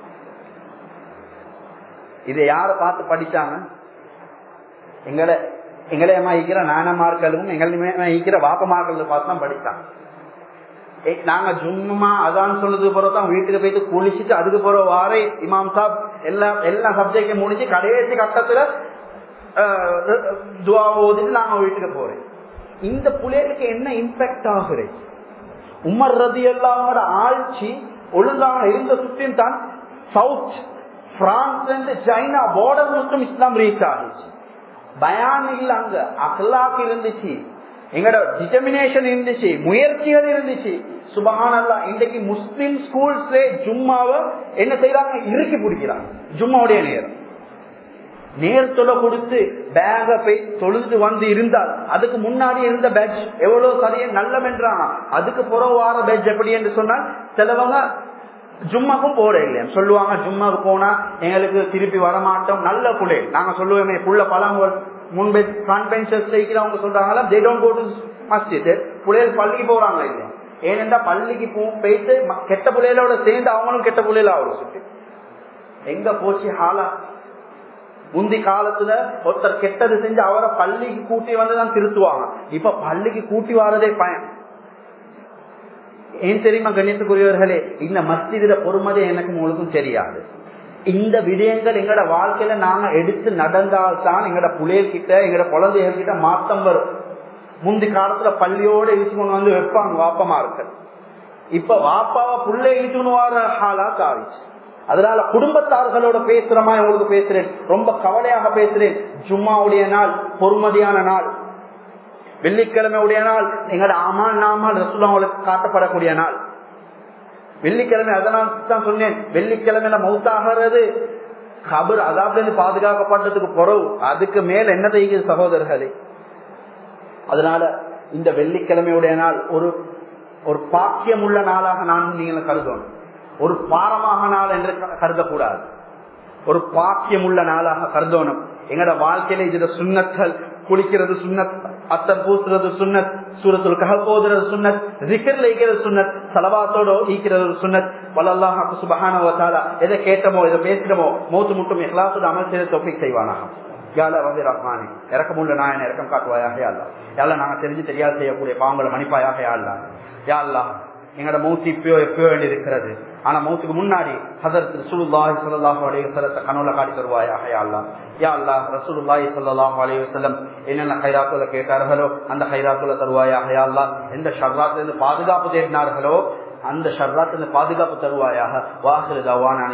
இதை யார பார்த்து படிச்சாங்க எங்களை எங்களை ஈக்கிற நானமார்களும் எங்களை ஈக்கிற வாப்பமார்கள் பார்த்து தான் படிச்சாங்க நாங்க ஜும்மா அதான் சொன்னது பிறகுதான் வீட்டுக்கு போயிட்டு குளிச்சுட்டு அதுக்கு பிறகு வாரே இமாம் சாப் எல்லா எல்லா சப்ஜெக்டும் முடிஞ்சு கடைசி கட்டத்துல துவா ஓதிட்டு நாங்க வீட்டுக்கு போறேன் இந்த புள்ளைகளுக்கு என்ன இம்பாக்ட் ஆகுது உமர் ரதி எல்லாமோட ஆட்சி ஒழுங்காக இருந்த சுற்றியும் தான் சவுத் பிரான்ஸ் சைனா பார்டர் மட்டும் இஸ்லாம் ரீச் ஆகிச்சு பயான் இல்ல அங்க அகலாக் இருந்துச்சு எங்கட டிட்டர்மினேஷன் இருந்துச்சு முயற்சிகள் இருந்துச்சு சுபகானல்லா இன்றைக்கு முஸ்லிம் ஸ்கூல்ஸ்ல ஜும்மாவை என்ன செய்யறாங்க இறுக்கி பிடிக்கிறாங்க ஜும்மாவுடைய நேரம் நேரத்தோட கொடுத்து பேக போய் தொழுது வந்து இருந்தால் அதுக்கு முன்னாடி இருந்த பேட்ச் எவ்வளவு சரியா நல்லமென்றாங்க அதுக்கு புற வார பேட்ச் எப்படி என்று சொன்னால் சிலவங்க ஜும்மாக்கும் போற இல்லையா சொல்லுவாங்க ஜும்மாக்கு போனா எங்களுக்கு திருப்பி வரமாட்டோம் நல்ல புள்ளை நாங்க சொல்லுவோமே புள்ள பழங்கள் முன்பே ஃப்ரண்ட் பெஞ்சர்ஸ் இருக்கிறவங்க சொல்றாங்களா தே டோன்ட் கோ டு மஸ்ஜித் புள்ளைகள் பள்ளிக்கு போறாங்க இல்லையா ஏனென்றா பள்ளிக்கு போயிட்டு கெட்ட புள்ளைகளோட சேர்ந்து அவங்களும் கெட்ட புள்ளையில ஆகும் எங்க போச்சு ஹாலா முந்தி காலத்துல ஒருத்தர் கெட்டது செஞ்சு அவரை பள்ளிக்கு கூட்டி வந்துதான் திருத்துவாங்க இப்ப பள்ளிக்கு கூட்டி வரதே பயன் ஏன் தெரியுமா கண்ணியத்துக்குரியவர்களே இந்த மஸ்ஜிதில பொறுமதி எனக்கு உங்களுக்கும் தெரியாது இந்த விடயங்கள் எங்கட வாழ்க்கையில நாங்க எடுத்து நடந்தால்தான் எங்கட புள்ளையர் கிட்ட எங்கட குழந்தைகள் கிட்ட மாத்தம் வரும் முந்தி காலத்துல பள்ளியோட இழுத்துக்கொண்டு வந்து வைப்பாங்க வாப்பமா இருக்க இப்ப வாப்பாவை புள்ளை இழுத்துன்னு வர ஹாலா காவிச்சு அதனால குடும்பத்தார்களோட பேசுறமா உங்களுக்கு பேசுறேன் ரொம்ப கவலையாக பேசுறேன் ஜும்மாவுடைய நாள் பொறுமதியான நாள் வெள்ளிக்கிழமையுடைய நாள் எங்களோட அமால் நாமால் ரசூலாங்களுக்கு காட்டப்படக்கூடிய நாள் வெள்ளிக்கிழமை அதனால் தான் சொன்னேன் வெள்ளிக்கிழமையில மவுத்தாகிறது கபர் அதாவது பாதுகாக்கப்பட்டதுக்கு பிறகு அதுக்கு மேல் என்ன செய்கிறது சகோதரர்களே அதனால இந்த வெள்ளிக்கிழமையுடைய நாள் ஒரு ஒரு பாக்கியம் உள்ள நாளாக நான் நீங்கள் கருதணும் ஒரு பாரமாக நாள் என்று கருதக்கூடாது ஒரு பாக்கியம் உள்ள நாளாக கருதணும் எங்கட வாழ்க்கையில இதுல சுண்ணத்தல் குளிக்கிறது சுண்ணத் அத்தர் பூசுறது சுன்னத் சூரத்துல் கஹப் ஓதுறது சுன்னத் ஜிக்கர்ல ஈக்கிறது சுன்னத் சலவாத்தோட ஈக்கிறது சுன்னத் வல்லல்லாஹ் சுபஹான வத்தாலா எதை கேட்டமோ எதை பேசினமோ மூத்து முட்டும் இஹ்லாசோட அமல் செய்த தொப்பிக் செய்வானாக யால ரவி ரஹ்மானே இறக்கமுள்ள நாயன் இறக்கம் காட்டுவாயாக யாழ்லா யாழ்லா நாங்க தெரிஞ்சு தெரியாது செய்யக்கூடிய பாவங்களை மன்னிப்பாயாக யாழ்லா யாழ்லா எங்களோட மௌத்து இப்பயோ எப்பயோ வேண்டி இருக்கிறது ஆனா மௌத்துக்கு முன்னாடி ஹதரத் ரசூலுல்லாஹி ஸல்லல்லாஹு அலைஹி வஸல்லத்தை கனவுல காட்டி தருவாயாக யா அல்லாஹ் யா அல்லாஹ் ரசூலுல்லாஹி ஸல்லல்லாஹு அலைஹி வஸல்லம் என்னென்ன ஹைராத்துல கேட்டார்களோ அந்த ஹைராத்துல தருவாயாக யா அல்லாஹ் எந்த ஷர்ராத்துல இருந்து பாதுகாப்பு தேடினார்களோ அந்த ஷர்ராத்துல பாதுகாப்பு தருவாயாக வாஹிரு தவான